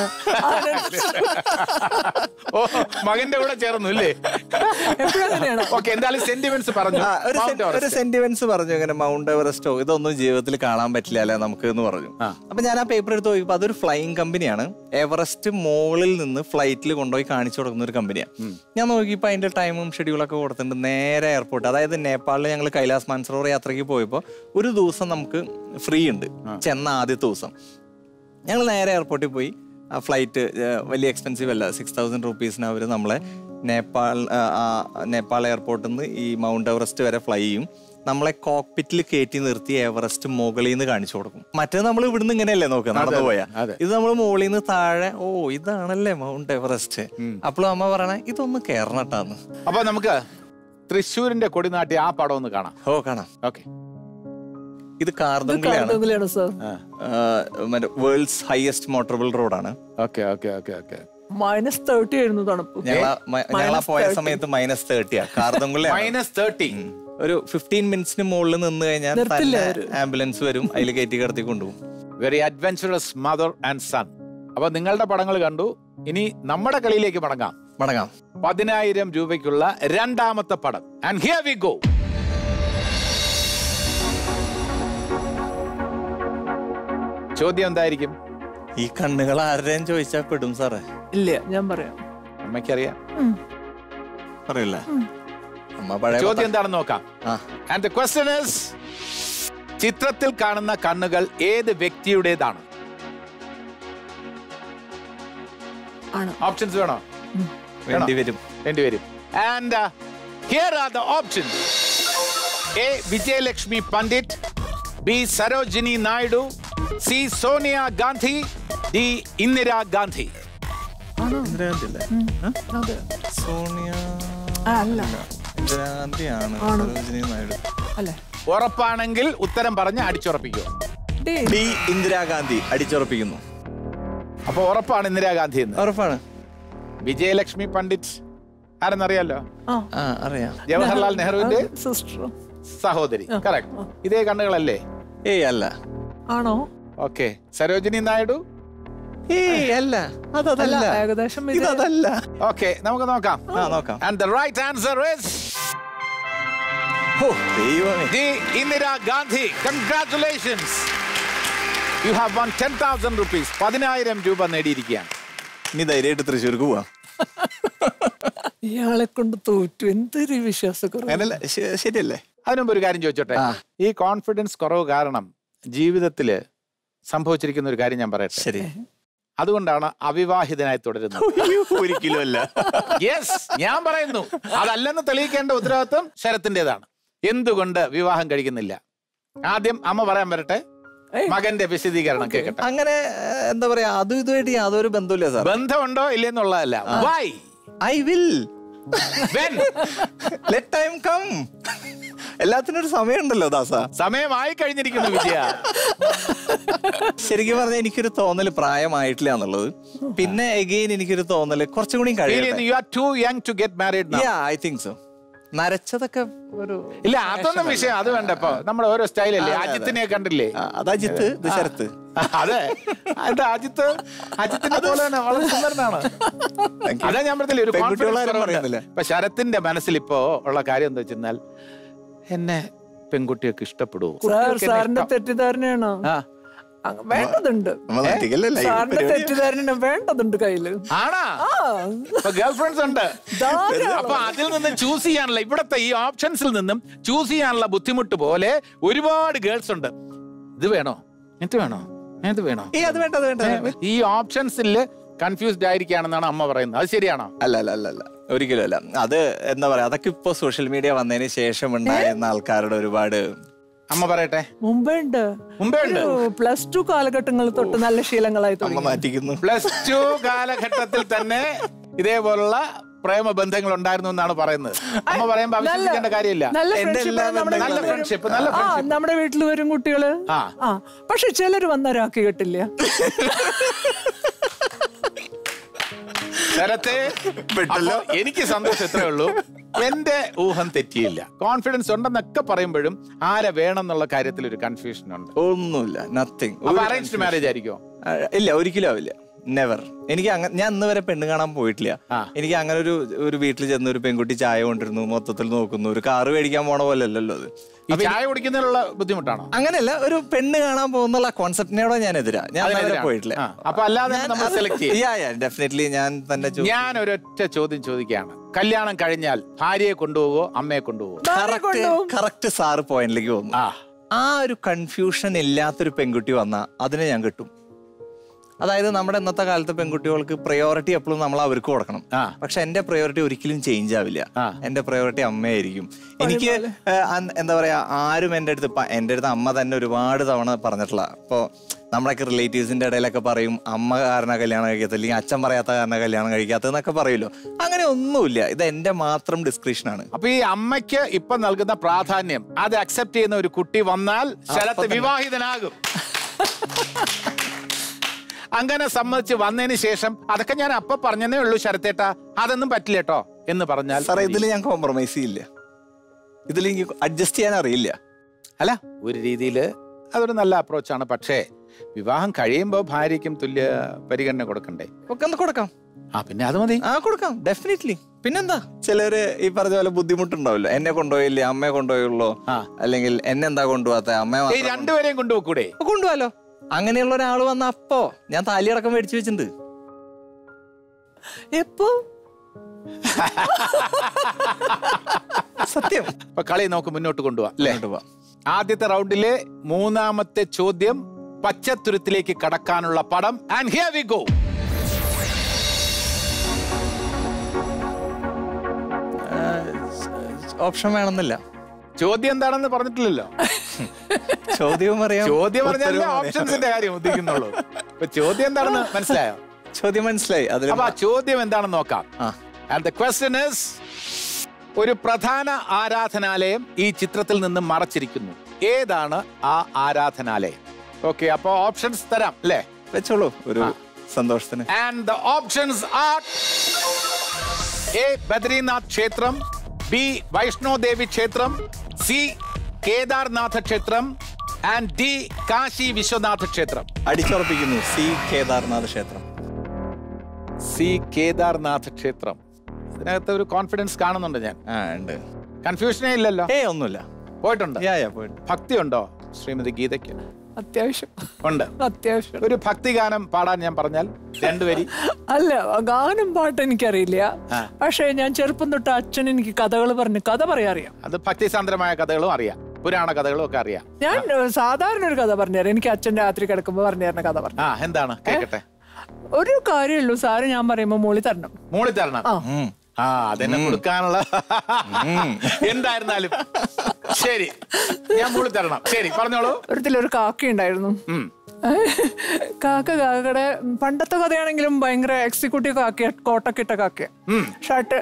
ഓ മകന്റെ കൂടെ ചേർന്നു ഇല്ലേ എപ്പോഴും അങ്ങനെയാണ് ഓക്കെ എന്തായാലും സെന്റിമെന്റ്സ് പറഞ്ഞു ആ, ഒരു Mount sen- ഒരു Everest. സെന്റിമെന്റ്സ് പറഞ്ഞു ഇങ്ങനെ മൗണ്ട് എവറസ്റ്റോ ഇതൊന്നും ജീവിതത്തിൽ കാണാൻ പറ്റില്ല അല്ലെ നമുക്ക് എന്ന് പറഞ്ഞു ആ. അപ്പൊ ഞാൻ ആ പേപ്പർ എടുത്ത് നോക്കിയപ്പോ അതൊരു ഫ്ലൈയിങ് കമ്പനിയാണ് എവറസ്റ്റ് മോളിൽ നിന്ന് ഫ്ലൈറ്റിൽ കൊണ്ടുപോയി കാണിച്ചു കൊടുക്കുന്ന ഒരു കമ്പനിയാണ് ഞാൻ നോക്കിയപ്പോ അതിന്റെ ടൈമും ഷെഡ്യൂളൊക്കെ കൊടുത്തിട്ടുണ്ട് നേരെ എയർപോർട്ട് അതായത് നേപ്പാളിൽ ഞങ്ങൾ കൈലാസ് മാൻസറോവർ യാത്രയ്ക്ക് പോയപ്പോൾ ഒരു ദിവസം നമുക്ക് ഫ്രീ ഉണ്ട് ചെന്ന ആദ്യത്തെ ദിവസം ഞങ്ങൾ നേരെ എയർപോർട്ടിൽ പോയി ആ ഫ്ലൈറ്റ് വലിയ എക്സ്പെൻസീവ് അല്ല സിക്സ് തൗസൻഡ് റുപ്പീസിന് അവർ നമ്മളെ നേപ്പാൾ ആ, ആ, നേപ്പാൾ എയർപോർട്ടിൽ നിന്ന് ഈ മൗണ്ട് എവറസ്റ്റ് വരെ ഫ്ലൈ ചെയ്യും നമ്മളെ കോക്പിറ്റിൽ കയറ്റി നിർത്തി എവറസ്റ്റ് മുകളിൽ നിന്ന് കാണിച്ചു കൊടുക്കും മറ്റേ നമ്മൾ ഇവിടുന്ന് ഇങ്ങനെയല്ലേ നോക്കുക നടന്നു പോയാ അതെ. ഇത് നമ്മൾ മുകളിൽ നിന്ന് താഴെ ഓ ഇതാണല്ലേ മൗണ്ട് എവറസ്റ്റ് അപ്പോഴും അമ്മ പറയണേ ഇതൊന്ന് കേറണട്ടാന്ന് അപ്പൊ നമുക്ക് തൃശ്ശൂരിന്റെ കൊടിനാട്ടി ആ പടം ഒന്ന് കാണാം ഓ കാണാം ഓക്കെ ഇത് കാർദങ്കിലാണ് കാർഡുങ്കിലാണ് സാർ മറ്റേ വേൾഡ്സ് ഹയസ്റ്റ് മോട്ടറബിൾ റോഡാണ് okay okay okay okay minus thirty ആയിരുന്നു തണുപ്പ് ഞങ്ങളാ മ- ഞങ്ങളാ Minus പോയ 30. സമയത്ത് മൈനസ് തേർട്ടിയാ കാർദങ്കുള്ള മൈനസ് തേർട്ടി ഒരു ഫിഫ്റ്റീൻ മിനിറ്റ്സിന് മുകളിൽ നിന്ന് കഴിഞ്ഞാൽ നിർത്തില്ല തന്നെ അവര്. ആംബുലൻസ് വരും അതിൽ കയറ്റി കിടത്തി കൊണ്ടുപോകും very adventurous mother and son അപ്പൊ നിങ്ങളുടെ പടങ്ങൾ കണ്ടു ഇനി നമ്മുടെ കളിയിലേക്ക് മടങ്ങാം മടങ്ങാം പതിനായിരം രൂപയ്ക്കുള്ള രണ്ടാമത്തെ പടം ആൻഡ് ഹിയർ വി ഗോ ചോദ്യം എന്തായിരിക്കും ഈ കണ്ണുകൾ ആരുടെയും ചോദിച്ചാൽ പെടും സാറേ ഇല്ല ഞാൻ പറയാം അമ്മയ്ക്കറിയാം ഉം. പറയില്ല അമ്മ പഴയ ചോദ്യം പത്ത- എന്താണെന്ന് നോക്കാം ആ ആൻഡ് ദ ക്വസ്റ്റ്യൻ ഇസ് ചിത്രത്തിൽ കാണുന്ന കണ്ണുകൾ ഏത് വ്യക്തിയുടേതാണ് ആണ് ഓപ്ഷൻസ് വേണോ വേണ്ടി വരും രണ്ടുപേരും and here are the options A Vijayalakshmi Pandit B Sarojini Naidu C Sonia Gandhi D Indira Gandhi Indira Gandhi അല്ലേ ആ? അതെ സോണിയ ആ, അല്ല ഇന്ദിരാഗാന്ധിയാണ് ആണ്. സരോജിനി നായിഡു അല്ലേ ഉറപ്പാണെങ്കിൽ ഉത്തരം പറഞ്ഞ് അടിച്ചുറപ്പിക്കുക ഡേ ഡി ഇന്ദിരാഗാന്ധി അടിച്ചുറപ്പിക്കുന്നു അപ്പൊ ഉറപ്പാണ് ഇന്ദിരാഗാന്ധി എന്ന് ഉറപ്പാണ് വിജയലക്ഷ്മി പണ്ഡിറ്റ് ആരെന്നറിയാലോ ആ ആ അറിയാം ജവഹർലാൽ നെഹ്റുവിന്റെ സിസ്റ്റർ സഹോദരി കറക്റ്റ് ഇതേ കണ്ണുകളല്ലേ ഏയ് അല്ല ആണോ ഓക്കെ സരോജിനി നായിഡു ഏയ് അല്ല അല്ല അതല്ല ഏകദേശം ഇത് ഇതല്ല ഓക്കെ നമുക്ക് നോക്കാം ആ നോക്കാം and the right answer is oh ദൈവമേ D Indira Gandhi congratulations you have won ten thousand rupees പതിനായിരം രൂപ നേടിയിരിക്കുകയാണ് ഇനി ധൈര്യമായിട്ട് തൃശ്ശൂർക്ക് പോവാം ഇയാളെ കൊണ്ട് തോറ്റു എന്തൊരു വിശ്വാസക്കുറവ് അങ്ങനല്ല ശ- ശരിയല്ലേ അതിനുമുമ്പ് ഒരു കാര്യം ചോദിച്ചോട്ടെ ആ. ഈ കോൺഫിഡൻസ് കുറവ് കാരണം ജീവിതത്തില് സംഭവിച്ചിരിക്കുന്ന ഒരു കാര്യം ഞാൻ പറയട്ടെ ശരി അതുകൊണ്ടാണ് അവിവാഹിതനായി തുടരുന്നത് ഒരിക്കലും അല്ല യെസ് ഞാൻ പറയുന്നു അതല്ലെന്ന് തെളിയിക്കേണ്ട ഉത്തരവാദിത്വം ശരത്തിൻ്റെതാണ് എന്തുകൊണ്ട് വിവാഹം കഴിക്കുന്നില്ല ആദ്യം അമ്മ പറയാൻ വരട്ടെ ഏയ്. മകന്റെ വിശദീകരണം കേൾക്കട്ടെ അങ്ങനെ ഏഹ്, എന്താ പറയാ അതും ഇതുമായിട്ട് യാതൊരു ബന്ധമില്ല സാർ ബന്ധമുണ്ടോ ഇല്ലെന്നുള്ളതല്ല why I will when let time come എല്ലാത്തിനും ഒരു സമയമുണ്ടല്ലോ ദാസ സമയമായി കഴിഞ്ഞിരിക്കുന്നു വിജയ ശരിക്കും പറഞ്ഞാൽ എനിക്കൊരു തോന്നല് പ്രായമായിട്ടില്ല എന്നുള്ളത് പിന്നെ എഗെയിൻ എനിക്കൊരു തോന്നല് കുറച്ചും കൂടി കഴിയും you are too young to get married I think so നരച്ചതൊക്കെ ഒരു ഇല്ല അതൊന്നും വിഷയം അത് വേണ്ട ഇപ്പൊ നമ്മുടെ ഓരോ സ്റ്റൈലല്ലേ അജിത്തിനെ കണ്ടില്ലേ ആ, അത് അജിത്ത് ഇത് ശരത്ത് അതെ അത് അജിത്ത് അജിത്തിനെ പോലെ തന്നെ വളരെ സുന്ദരനാണ് അതാ ഞാൻ പറഞ്ഞില്ലേ ഒരു പെൺകുട്ടികളെ confidence ആരും കുറവുണ്ട്. പറയുന്നില്ല. ഇപ്പൊ ശരത്തിന്റെ മനസ്സിൽ ഇപ്പോ ഉള്ള കാര്യം എന്താ വെച്ചാൽ എന്നെ പെൺകുട്ടിയൊക്കെ ഇഷ്ടപ്പെടുവോ സാർ കുട്ടികൾക്ക് എന്നെ സാറിന്റെ ഇഷ്ടം- തെറ്റിദ്ധാരണയാണോ ആ. അങ്ങ് വേണ്ടതുണ്ട് നമ്മ നാട്ടിക്കല്ലല്ല, ഈ സാറിന്റെ പരിപാടി. തെറ്റിദ്ധാരണ വേണ്ടതുണ്ട് കയ്യില് ആണാ ആ ഇപ്പൊ ഗേൾ ഫ്രണ്ട്സ് ഉണ്ട് ധാരാളം. അപ്പൊ അതിൽ നിന്ന് ചൂസ് ചെയ്യാനുള്ള ഇവിടത്തെ ഈ ഓപ്ഷൻസിൽ നിന്നും ചൂസ് ചെയ്യാനുള്ള ബുദ്ധിമുട്ട് പോലെ ഒരുപാട് ഗേൾസ് ഉണ്ട് ഇത് വേണോ ഇത് വേണോ ഇത് വേണോ ഏയ് അത് വേണ്ട അത് വേണ്ട അത് വേണ്ട. ഈ ഓപ്ഷൻസിൽ കൺഫ്യൂസ്ഡ് ആയിരിക്കുകയാണെന്നാണ് അമ്മ പറയുന്നത് അത് ശരിയാണോ അല്ല അല്ല അല്ല അല്ല ഒരിക്കലും അല്ല അത് എന്താ പറയാ അതൊക്കെ ഇപ്പൊ സോഷ്യൽ മീഡിയ വന്നതിന് ശേഷം ഉണ്ടായിരുന്ന ആൾക്കാരുടെ ഒരുപാട് അമ്മ പറയട്ടെ മുമ്പേ ഉണ്ട് മുമ്പേ ഉണ്ട് പ്ലസ് ടു കാലഘട്ടങ്ങൾ തൊട്ട് നല്ല ശീലങ്ങളായി അമ്മ തുടങ്ങി മാറ്റിക്കുന്നു പ്ലസ് ടു കാലഘട്ടത്തിൽ തന്നെ ഇതേപോലുള്ള പ്രേമ ബന്ധങ്ങൾ ഉണ്ടായിരുന്നു എന്നാണ് പറയുന്നത് അമ്മ പറയുമ്പോ അവിശ്വസിക്കേണ്ട കാര്യമില്ല നല്ല എന്റെ friendship എല്ലാ നമ്മുടെ നല്ല വീട്ടിൽ വരും. ഫ്രണ്ട്ഷിപ്പ് നല്ല ആ ഫ്രണ്ട്ഷിപ്പ് നമ്മുടെ വീട്ടിൽ വരും കുട്ടികള് ആ. ആ പക്ഷെ ചിലര് വന്നൊരാക്കി കിട്ടില്ല ശരത്തെ പെട്ടല്ലോ. അപ്പൊ എനിക്ക് സന്തോഷം ഇത്രേ ഉള്ളൂ എന്റെ ഊഹം തെറ്റിയില്ല കോൺഫിഡൻസ് ഉണ്ടെന്നൊക്കെ പറയുമ്പോഴും ആരെ വേണം എന്നുള്ള കാര്യത്തിൽ ഒരു കൺഫ്യൂഷൻ ഉണ്ട് ഒന്നുമില്ല നത്തിങ് അപ്പൊ അറേഞ്ച്ഡ് മാരേജ് ആയിരിക്കും ഇല്ല ഒരിക്കലും ആവില്ല നെവർ എനിക്ക് അങ്ങനെ ഞാൻ ഇന്ന് വരെ പെണ്ണ് കാണാൻ പോയിട്ടില്ല ആ. എനിക്ക് അങ്ങനെ ഒരു ഒരു വീട്ടിൽ ചെന്ന് ഒരു പെൺകുട്ടി ചായ കൊണ്ടിരുന്നു മൊത്തത്തിൽ നോക്കുന്നു ഒരു കാറ് മേടിക്കാൻ പോണ പോലെ അല്ലല്ലോ അത് ഈ ചായ കുടിക്കുന്നതിനുള്ള ബുദ്ധിമുട്ടാണോ അങ്ങനെയല്ല ഒരു പെണ്ണ് കാണാൻ പോകുന്നുള്ള കോൺസെപ്റ്റിനോട് ഞാൻ എതിരാ ഞാൻ അതുവരെ അതിനെതിരാണ്. പോയിട്ടില്ല ആ, അപ്പൊ അല്ലാതെ നമ്മൾ സെലക്ട് ചെയ്യും ഡെഫിനറ്റ്ലി ഞാൻ തന്നെ ഞാൻ ഒരൊറ്റ ചോദ്യം ചോദിക്കുകയാണ് കല്യാണം കഴിഞ്ഞാൽ ഭാര്യയെ കൊണ്ടുപോവോ അമ്മയെ കൊണ്ടുപോവോ ഭാര്യ കൊണ്ടുപോകും. കറക്റ്റ് സാറ് പോയിന്റിലേക്ക് വന്നു ആ ആ ഒരു കൺഫ്യൂഷൻ ഇല്ലാത്തൊരു പെൺകുട്ടി വന്നാൽ അതിനെ ഞാൻ കിട്ടും അതായത് നമ്മുടെ ഇന്നത്തെ കാലത്തെ പെൺകുട്ടികൾക്ക് പ്രയോറിറ്റി എപ്പോഴും നമ്മൾ അവർക്ക് കൊടുക്കണം ആ. പക്ഷെ എന്റെ പ്രയോറിറ്റി ഒരിക്കലും ചേഞ്ച് ആവില്ല ആ. എന്റെ പ്രയോറിറ്റി അമ്മയായിരിക്കും എനിക്ക് ഏഹ്, അൻ- എന്താ പറയാ ആരും എൻ്റെ അടുത്ത് ഇപ്പൊ എൻ്റെ അടുത്ത് അമ്മ തന്നെ ഒരുപാട് തവണ പറഞ്ഞിട്ടുള്ള ഇപ്പോ നമ്മളൊക്കെ റിലേറ്റീവ്സിന്റെ ഇടയിലൊക്കെ പറയും അമ്മ കാരണം കല്യാണം കഴിക്കാത്ത അല്ലെങ്കിൽ അച്ഛൻ പറയാത്ത കാരണം കല്യാണം കഴിക്കാത്തതെന്നൊക്കെ പറയുമല്ലോ അങ്ങനെ ഒന്നുമില്ല ഇത് എന്റെ മാത്രം ഡിസ്ക്രിപ്ഷനാണ് അപ്പൊ ഈ അമ്മയ്ക്ക് ഇപ്പൊ നൽകുന്ന പ്രാധാന്യം അത് അക്സെപ്റ്റ് ചെയ്യുന്ന ഒരു കുട്ടി വന്നാൽ ശരത്ത് വിവാഹിതനാകും അങ്ങനെ സമ്മതിച്ച് വന്നതിന് ശേഷം അതൊക്കെ ഞാൻ അപ്പൊ പറഞ്ഞതേ ഉള്ളൂ ശരത്തേട്ടാ അതൊന്നും പറ്റില്ല കേട്ടോ എന്ന് പറഞ്ഞാൽ സാറേ ഇതിൽ ഞാൻ കോംപ്രമൈസ് ചെയ്യില്ല ഇതിൽ എനിക്ക് അഡ്ജസ്റ്റ് ചെയ്യാൻ അറിയില്ല അല്ല ഒരു രീതിയിൽ അതൊരു നല്ല അപ്രോച്ചാണ് പക്ഷേ വിവാഹം കഴിയുമ്പോൾ ഭാര്യയ്ക്കും തുല്യ പരിഗണന കൊടുക്കണ്ടേ ഒക്കെ ഒന്ന് കൊടുക്കാം ആ പിന്നെ അത് മതി ആ കൊടുക്കാം ഡെഫിനറ്റ്ലി പിന്നെന്താ ചിലര് ഈ പറഞ്ഞ പോലെ ബുദ്ധിമുട്ടുണ്ടാവില്ല എന്നെ കൊണ്ടുപോയില്ലേ അമ്മയെ കൊണ്ടുപോയുള്ളൂ ആ. അല്ലെങ്കിൽ എന്നെ എന്താ കൊണ്ടുപോകാത്ത അമ്മയെ ഈ മാത്രം രണ്ടുപേരെയും കൊണ്ടുപോകൂടെ കൊണ്ടു- കൊണ്ടുപോവാലോ അങ്ങനെയുള്ള ഒരാൾ വന്ന അപ്പോ ഞാൻ താലിയടക്കം മേടിച്ചു വെച്ചിട്ടുണ്ട് എപ്പോ സത്യം അപ്പൊ കളി നമുക്ക് മുന്നോട്ട് കൊണ്ടുപോവാം അല്ലേ അങ്ങോട്ട് പോവാം. ആദ്യത്തെ റൗണ്ടിലെ മൂന്നാമത്തെ ചോദ്യം പച്ചത്തുരുത്തിലേക്ക് കടക്കാനുള്ള പടം and here we go option വേണമെന്നില്ല ചോദ്യം എന്താണെന്ന് പറഞ്ഞിട്ടില്ലല്ലോ ചോദ്യവും അറിയാം ചോദ്യം പറഞ്ഞാൽ ഉത്തരവും അറിയാം. ഓപ്ഷൻസിന്റെ കാര്യം ഉദ്ദേശിക്കുന്നുള്ളൂ ഇപ്പൊ ചോദ്യം എന്താണെന്ന് മനസ്സിലായോ ചോദ്യം മനസ്സിലായി അതിൽ അപ്പൊ ആ ചോദ്യം എന്താണെന്ന് നോക്കാം ആ. ആൻഡ് ദ ക്വസ്റ്റ്യൻ ഇസ് ഒരു പ്രധാന ആരാധനാലയം ഈ ചിത്രത്തിൽ നിന്ന് മറച്ചിരിക്കുന്നു ഏതാണ് ആ ആരാധനാലയം ഓക്കെ അപ്പൊ ഓപ്ഷൻസ് തരാം അല്ലേ വെച്ചോളൂ ഒരു സന്തോഷത്തിന് and the options are A Badrinath ക്ഷേത്രം ബി വൈഷ്ണോദേവി ക്ഷേത്രം സി കേദാർനാഥ ക്ഷേത്രം ആൻഡ് ഡി കാശി വിശ്വനാഥ ക്ഷേത്രം അടിച്ചുറപ്പിക്കുന്നു സി കേദാർനാഥ് ക്ഷേത്രം സി കേദാർനാഥ് ക്ഷേത്രം ഇതിനകത്ത് ഒരു കോൺഫിഡൻസ് കാണുന്നുണ്ട് ഞാൻ ആ ഉണ്ട് കൺഫ്യൂഷനേ ഇല്ലല്ലോ ഏ ഒന്നുമില്ല പോയിട്ടുണ്ട് യാ യാ പോയിട്ട് ഭക്തി ഉണ്ടോ ശ്രീമതി ഗീതയ്ക്ക് അത്യാവശ്യം ഉണ്ട് അത്യാവശ്യം ഒരു ഭക്തിഗാനം പാടാൻ ഞാൻ പറഞ്ഞാൽ രണ്ടുപേരി അല്ല ഗാനം പാട്ട് എനിക്കറിയില്ല ആ. പക്ഷേ ഞാൻ ചെറുപ്പം തൊട്ട് അച്ഛൻ എനിക്ക് കഥകൾ പറഞ്ഞ് കഥ പറയാൻ അറിയാം അത് ഭക്തിസാന്ദ്രമായ കഥകളും അറിയാം പുരാണ കഥകളും ഒക്കെ അറിയാം ഞാൻ ഏഹ്, സാധാരണ ഒരു കഥ പറഞ്ഞുതരാം എനിക്ക് അച്ഛൻ രാത്രി കിടക്കുമ്പോൾ പറഞ്ഞു തരുന്ന കഥ പറഞ്ഞു ആ എന്താണ് കേക്കട്ടെ ഒരു കാര്യമുള്ളൂ സാറ് ഞാൻ പറയുമ്പോൾ മോളി തരണം മൂളി തരണം ആ ഉം. ആ അതെന്നെ കൊടുക്കാനുള്ള എന്തായിരുന്നാലും ശരി ഞാൻ മൂളി തരണം ശരി പറഞ്ഞോളൂ ഒരിക്കലൊരു കാക്ക ഉണ്ടായിരുന്നു ഉം. കാക്ക കാക്കയുടെ പണ്ടത്തെ കഥയാണെങ്കിലും ഭയങ്കര എക്സിക്യൂട്ടീവ് കാക്കയ കോട്ടൊക്കെ ഇട്ട കാക്കയ ഷർട്ട്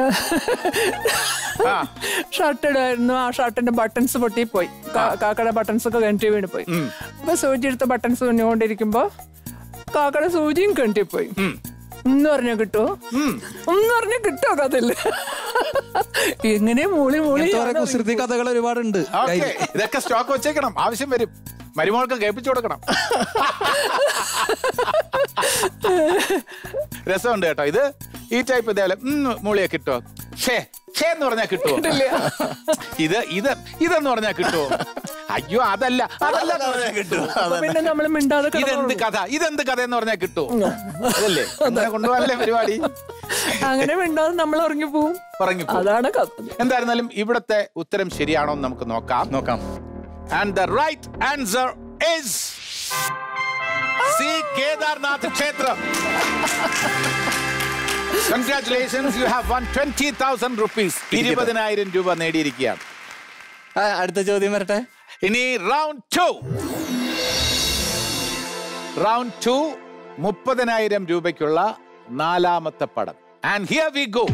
ആ ഷർട്ട് ഇടായിരുന്നു ആ ഷർട്ടിന്റെ ബട്ടൺസ് പൊട്ടിപ്പോയി കാ- കാക്കയുടെ ബട്ടൺസ് ഒക്കെ കിണറ്റി വീണ് പോയി അപ്പൊ സൂചി എടുത്ത ബട്ടൺസ് തുന്നിക്കൊണ്ടിരിക്കുമ്പോ കാക്കയുടെ സൂചിയും കിണറ്റിപ്പോയി എന്ന് പറഞ്ഞാ കിട്ടുമോ ഒന്ന് പറഞ്ഞാ കിട്ടുമോ കഥയില്ല എങ്ങനെ മൂളി മൂളി ഇങ്ങനത്തെ കുറെ കുസൃതി കഥകൾ ഒരുപാടുണ്ട് ഓക്കെ ഇതൊക്കെ സ്റ്റോക്ക് വെച്ചേക്കണം ആവശ്യം വരും മരുമോൾക്ക് കേൾപ്പിച്ചു കൊടുക്കണം രസമുണ്ട് കേട്ടോ ഇത് ഈ ടൈപ്പ് ഇതേപോലെ ഉം, മൂളിയെ കിട്ടുമോ ഷേ ഷേ എന്ന് പറഞ്ഞാൽ കിട്ടുമോ ഇത് ഇത് ഇതെന്ന് പറഞ്ഞാൽ കിട്ടുമോ അയ്യോ അതല്ല അതല്ല എന്ന് പറഞ്ഞാൽ കിട്ടുമോ അപ്പൊ പിന്നെ നമ്മൾ മിണ്ടാതെ ഇതെന്ത് കിടന്നോളും. കഥ ഇതെന്ത് കഥ എന്ന് പറഞ്ഞാൽ കിട്ടുമോ അതല്ലേ അങ്ങനെ കൊണ്ടുപോകാനല്ലേ പരിപാടി അങ്ങനെ മിണ്ടാതെ നമ്മൾ ഉറങ്ങി പോവും പറഞ്ഞു അതാണ് കഥ എന്തായിരുന്നാലും ഇവിടത്തെ ഉത്തരം ശരിയാണോ എന്ന് നമുക്ക് നോക്കാം നോക്കാം And the right answer is C. Kedarnath Kshetra. Congratulations, you have won 20,000 rupees. ഇരുപതിനായിരം രൂപ നേടിയിരിക്കുകയാണ് ആ, അടുത്ത ചോദ്യം വരട്ടെ ഇനി റൗണ്ട് ടു റൗണ്ട് ടു മുപ്പതിനായിരം രൂപയ്ക്കുള്ള നാലാമത്തെ പടം ആൻഡ് ഹിയർ വി ഗോ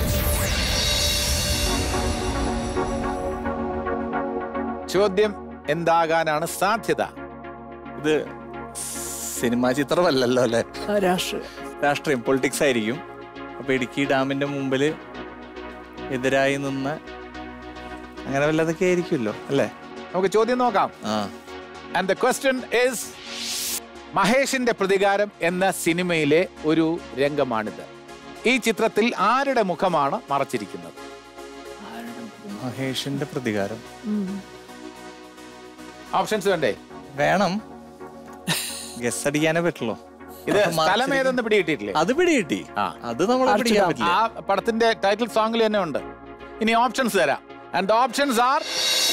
ചോദ്യം എന്താകാനാണ് സാധ്യത ഇത് സിനിമാ ചിത്രമല്ലല്ലോ അല്ലെ ആ, രാഷ്ട്രീയം രാഷ്ട്രീയം പൊളിറ്റിക്സ് ആയിരിക്കും അപ്പൊ ഇടുക്കി ഡാമിന്റെ മുമ്പിൽ എതിരായി നിന്ന് അങ്ങനെ വല്ലതൊക്കെ ആയിരിക്കുമല്ലോ അല്ലേ നമുക്ക് ചോദ്യം നോക്കാം ആ ആൻഡ് ദ ക്വസ്റ്റ്യൻ ഇസ് മഹേഷിന്റെ പ്രതികാരം എന്ന സിനിമയിലെ ഒരു രംഗമാണിത് ഈ ചിത്രത്തിൽ ആരുടെ മുഖമാണ് മറച്ചിരിക്കുന്നത് മഹേഷിന്റെ പ്രതികാരം ഓപ്ഷൻസ് വേണ്ടേ വേണം ഗസ് അടിക്കാനേ പറ്റുള്ളൂ ഇത് അപ്പൊ സ്ഥലം മറിച്ചിരിക്കും. ഏതെന്ന് പിടികിട്ടിട്ടില്ലേ അത് പിടികിട്ടി ആ. അത് നമ്മൾ പിടിക്കാൻ പറ്റില്ല ആ പടത്തിന്റെ ടൈറ്റിൽ സോങ്ങിൽ തന്നെ ഉണ്ട് ഇനി ഓപ്ഷൻസ് തരാം and options are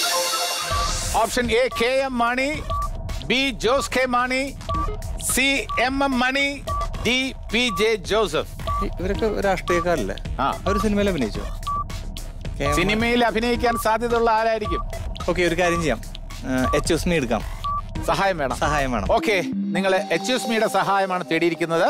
option A K M Mani B Jose K Mani C M M Mani D P J Joseph ഇവരൊക്കെ രാഷ്ട്രീയക്കാരല്ലേ ആ. ഒരു സിനിമയിൽ അഭിനയിച്ചു സിനിമയിൽ അഭിനയിക്കാൻ സാധ്യതയുള്ള ആരായിരിക്കും ഓക്കെ ഒരു കാര്യം ചെയ്യാം എച്ച് എസ് മി എടുക്കാം സഹായം വേണം സഹായം വേണം ഓക്കെ നിങ്ങൾ എച്ച് എസ് മിയുടെ സഹായമാണ് തേടിയിരിക്കുന്നത്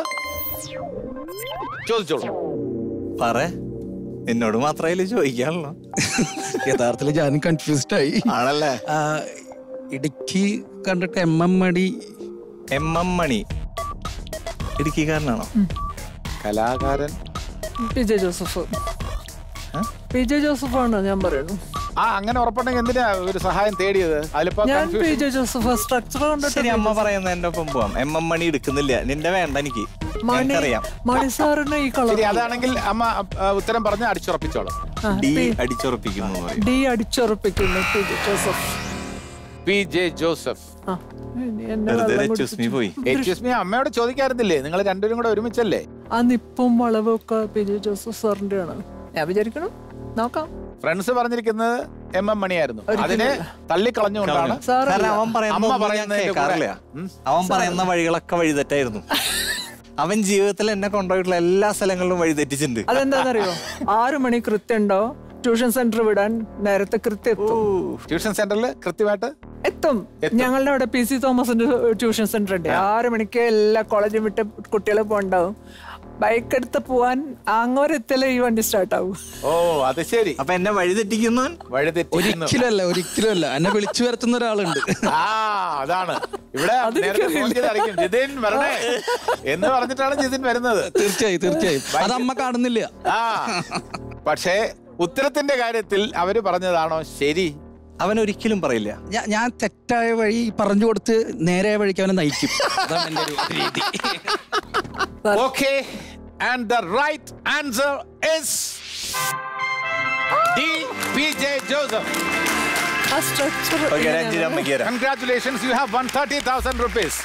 ചോദിച്ചോളൂ പറ എന്നോട് മാത്രമേ ചോദിക്കാനുള്ളൂ യഥാർത്ഥത്തിൽ ഞാനും കൺഫ്യൂസ്ഡ് ആയി ആണല്ലേ ആ, ഇടുക്കി കണ്ടിട്ട് എം എം മടി എം എം മണി ഇടുക്കിക്കാരനാണോ കലാകാരൻ P J Joseph P J Joseph ആണ് ഞാൻ പറയുന്നു ആ അങ്ങനെ ഉറപ്പുണ്ടെങ്കിൽ എന്തിനാ ഒരു സഹായം തേടിയത് അതിലിപ്പോ ഞാൻ P confusion- J Joseph structure കണ്ടിട്ട് ശരി അമ്മ പറയുന്ന എന്റെ ഒപ്പം പോവാം എം എം മണി എടുക്കുന്നില്ല നിന്റെ വേണ്ട എനിക്ക് മണി എനിക്കറിയാം മണി സാറിന് ഈ കളർ ശരി അതാണെങ്കിൽ അമ്മ ആ, ഉത്തരം പറഞ്ഞ് അടിച്ചുറപ്പിച്ചോളൂ ഡി അടിച്ചുറപ്പിക്കുന്നു എന്ന് പറയും ഡി അടിച്ചുറപ്പിക്കുന്നു P J Joseph P J Joseph ആ, ഇനി എന്നെ വെറുതെ വെള്ളം ചുസ്മി കുടിപ്പിച്ചു. പോയി എച്ച് എസ് മി അമ്മയോട് ചോദിക്കാറുന്നില്ലേ നിങ്ങൾ രണ്ടുപേരും കൂടെ ഒരുമിച്ചല്ലേ ആ നിപ്പും വളവും ഒക്കെ പി ജെ ജോസഫ് സാറിന്റെ ആണ് ഞാൻ വിചാരിക്കണം നോക്കാം ഫ്രണ്ട്സ് പറഞ്ഞിരിക്കുന്നത് എം എം മണിയായിരുന്നു അതിനെ തള്ളിക്കളഞ്ഞുകൊണ്ടാണ് സാർ കാരണം അവൻ പറയുന്ന അമ്മ ഒന്നും ഞാൻ പറയുന്നതിന്റെ കൂടെ. കേൾക്കാറില്ല ഉം. അവൻ പറയുന്ന വഴികളൊക്കെ വഴിതെറ്റായിരുന്നു അവൻ ജീവിതത്തിൽ എന്നെ കൊണ്ടുപോയിട്ടുള്ള എല്ലാ സ്ഥലങ്ങളിലും വഴിതെറ്റിച്ചിട്ടുണ്ട് അതെന്താണെന്നറിയോ ആറു മണി കൃത്യം ഉണ്ടോ ട്യൂഷൻ സെന്റർ വിടാൻ നേരത്തെ കൃത്യം എത്തും ട്യൂഷൻ സെന്ററിൽ കൃത്യമായിട്ട് എത്തും ഞങ്ങളുടെ അവിടെ പി സി തോമസിന്റെ ട്യൂഷൻ സെന്റർ ഉണ്ട് ആറു മണിക്ക് എല്ലാ കോളേജും വിട്ട് കുട്ടികൾ പോണ്ടാവും ബൈക്ക് എടുത്ത് പോവാൻ അങ്ങോരെത്തല്ലേ ഈ വണ്ടി സ്റ്റാർട്ട് ആവും ഓ അത് ശരി അപ്പൊ എന്നെ വഴിതെറ്റിക്കുന്നവൻ വഴിതെറ്റിക്കുന്നു ഒരിക്കലും അല്ല ഒരിക്കലും അല്ല എന്നെ വിളിച്ചു വരുത്തുന്ന ഒരാളുണ്ട് ആ അതാണ് ഇവിടെ നേരത്തെ ഫോൺ ചെയ്ത് അറിയിക്കും ജിതിൻ വരണേ എന്ന് പറഞ്ഞിട്ടാണ് ജിതിൻ വരുന്നത് തീർച്ചയായും തീർച്ചയായും അത് അമ്മ കാണുന്നില്ല ആ പക്ഷേ ഉത്തരത്തിന്റെ കാര്യത്തിൽ അവര് പറഞ്ഞതാണോ ശരി അവൻ ഒരിക്കലും പറയില്ല ഞാ- ഞാൻ തെറ്റായ വഴി പറഞ്ഞു കൊടുത്ത് നേരെ വഴിക്ക് അവനെ നയിക്കും അതാണ് എന്റെ ഒരു രീതി okay and the right answer is D P J Joseph ആ സ്ട്രക്ചർ ഓക്കെ അഞ്ചിന് അമ്മയ്ക്ക് തരാം congratulations you have won thirty thousand rupees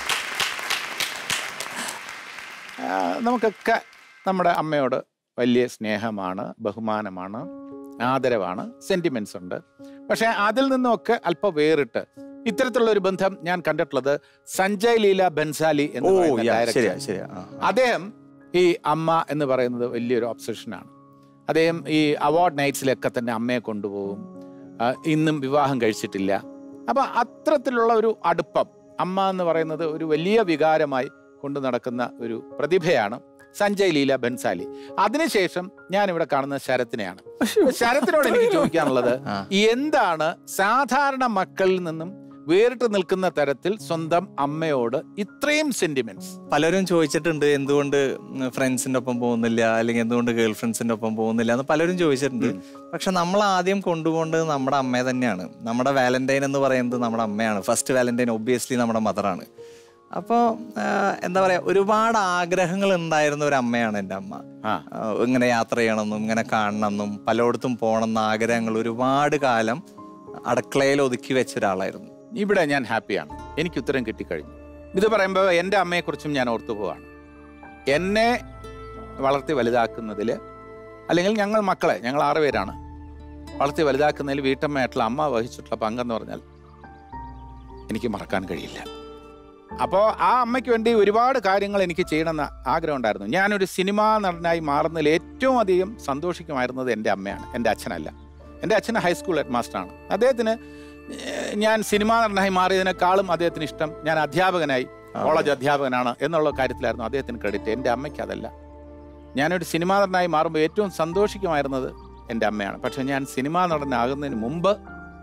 നമുക്കൊക്കെ നമ്മുടെ അമ്മയോട് വലിയ സ്നേഹമാണ് ബഹുമാനമാണ് ആദരവാണ് സെന്റിമെന്റ്സ് ഉണ്ട് പക്ഷെ അതിൽ നിന്നൊക്കെ അല്പം വേറിട്ട് ഇത്തരത്തിലുള്ള ഒരു ബന്ധം ഞാൻ കണ്ടിട്ടുള്ളത് സഞ്ജയ് ലീല ബൻസാലി എന്ന് ഓ പറയുന്ന യാ, director. ശരിയാ ശരിയാ ആ. അദ്ദേഹം ഈ അമ്മ എന്ന് പറയുന്നത് വലിയൊരു ഒബ്സഷനാണ് അദ്ദേഹം ഈ അവാർഡ് നൈറ്റ്സിലൊക്കെ തന്നെ അമ്മയെ കൊണ്ടുപോകും ആ, ഇന്നും വിവാഹം കഴിച്ചിട്ടില്ല അപ്പൊ അത്തരത്തിലുള്ള ഒരു അടുപ്പം അമ്മ എന്ന് പറയുന്നത് ഒരു വലിയ വികാരമായി കൊണ്ടു നടക്കുന്ന ഒരു പ്രതിഭയാണ് സഞ്ജയ് ലീല ബൻസാലി അതിനുശേഷം ഞാൻ ഇവിടെ കാണുന്ന ശരത്തിനെയാണ് ശരത്തിനോട് എനിക്ക് ചോദിക്കാനുള്ളത് ആ. എന്താണ് സാധാരണ മക്കളിൽ നിന്നും വേറിട്ട് നിൽക്കുന്ന തരത്തിൽ സ്വന്തം അമ്മയോട് ഇത്രയും സെന്റിമെന്റ്സ് പലരും ചോദിച്ചിട്ടുണ്ട് എന്തുകൊണ്ട് ഫ്രണ്ട്സിന്റെ ഒപ്പം പോകുന്നില്ല അല്ലെങ്കിൽ എന്തുകൊണ്ട് ഗേൾ ഫ്രണ്ട്സിന്റെ ഒപ്പം പോകുന്നില്ല എന്ന് പലരും ചോദിച്ചിട്ടുണ്ട് പക്ഷെ നമ്മൾ ആദ്യം കൊണ്ടുപോകേണ്ടത് നമ്മുടെ അമ്മയെ തന്നെയാണ് നമ്മുടെ വാലന്റൈൻ എന്ന് പറയുന്നത് നമ്മുടെ അമ്മയാണ് ഫസ്റ്റ് വാലന്റൈൻ ഒബ്വിയസ്ലി നമ്മുടെ മദറാണ് അപ്പോൾ എന്താ പറയാ ഒരുപാട് ആഗ്രഹങ്ങൾ ഉണ്ടായിരുന്ന ഒരു അമ്മയാണ് എൻ്റെ അമ്മ ആ ആ, ഇങ്ങനെ യാത്ര ചെയ്യണമെന്നും ഇങ്ങനെ കാണണമെന്നും പലയിടത്തും പോകണമെന്ന ആഗ്രഹങ്ങൾ ഒരുപാട് കാലം അടുക്കളയിൽ ഒതുക്കി വെച്ച ഒരാളായിരുന്നു ഇവിടെ ഞാൻ ഹാപ്പിയാണ് എനിക്ക് ഉത്തരം കിട്ടിക്കഴിഞ്ഞു ഇത് പറയുമ്പോൾ എൻ്റെ അമ്മയെക്കുറിച്ചും ഞാൻ ഓർത്തു പോവാണ് എന്നെ വളർത്തി വലുതാക്കുന്നതിൽ അല്ലെങ്കിൽ ഞങ്ങൾ മക്കളെ ഞങ്ങൾ ആറ് പേരാണ് വളർത്തി വലുതാക്കുന്നതിൽ വീട്ടമ്മയായിട്ടുള്ള അമ്മ വഹിച്ചിട്ടുള്ള പങ്കെന്ന് പറഞ്ഞാൽ എനിക്ക് മറക്കാൻ കഴിയില്ല അപ്പോൾ ആ അമ്മയ്ക്ക് വേണ്ടി ഒരുപാട് കാര്യങ്ങൾ എനിക്ക് ചെയ്യണമെന്ന് ആഗ്രഹം ഉണ്ടായിരുന്നു ഞാനൊരു സിനിമാ നടനായി മാറുന്നതിൽ ഏറ്റവും അധികം സന്തോഷിക്കുമായിരുന്നത് എൻ്റെ അമ്മയാണ് എൻ്റെ അച്ഛനല്ല എൻ്റെ അച്ഛൻ ഹൈസ്കൂൾ ഹെഡ് മാസ്റ്ററാണ് അദ്ദേഹത്തിന് ഏഹ്, ഞാൻ സിനിമാ നടനായി മാറിയതിനേക്കാളും അദ്ദേഹത്തിന് ഇഷ്ടം ഞാൻ അധ്യാപകനായി കോളേജ് അധ്യാപകനാണ് എന്നുള്ള കാര്യത്തിലായിരുന്നു അദ്ദേഹത്തിന് ക്രെഡിറ്റ് എൻ്റെ അമ്മയ്ക്ക് അതല്ല ഞാനൊരു സിനിമാ നടനായി മാറുമ്പോൾ ഏറ്റവും സന്തോഷിക്കുമായിരുന്നത് എൻ്റെ അമ്മയാണ് പക്ഷെ ഞാൻ സിനിമാ നടനാകുന്നതിന് മുമ്പ്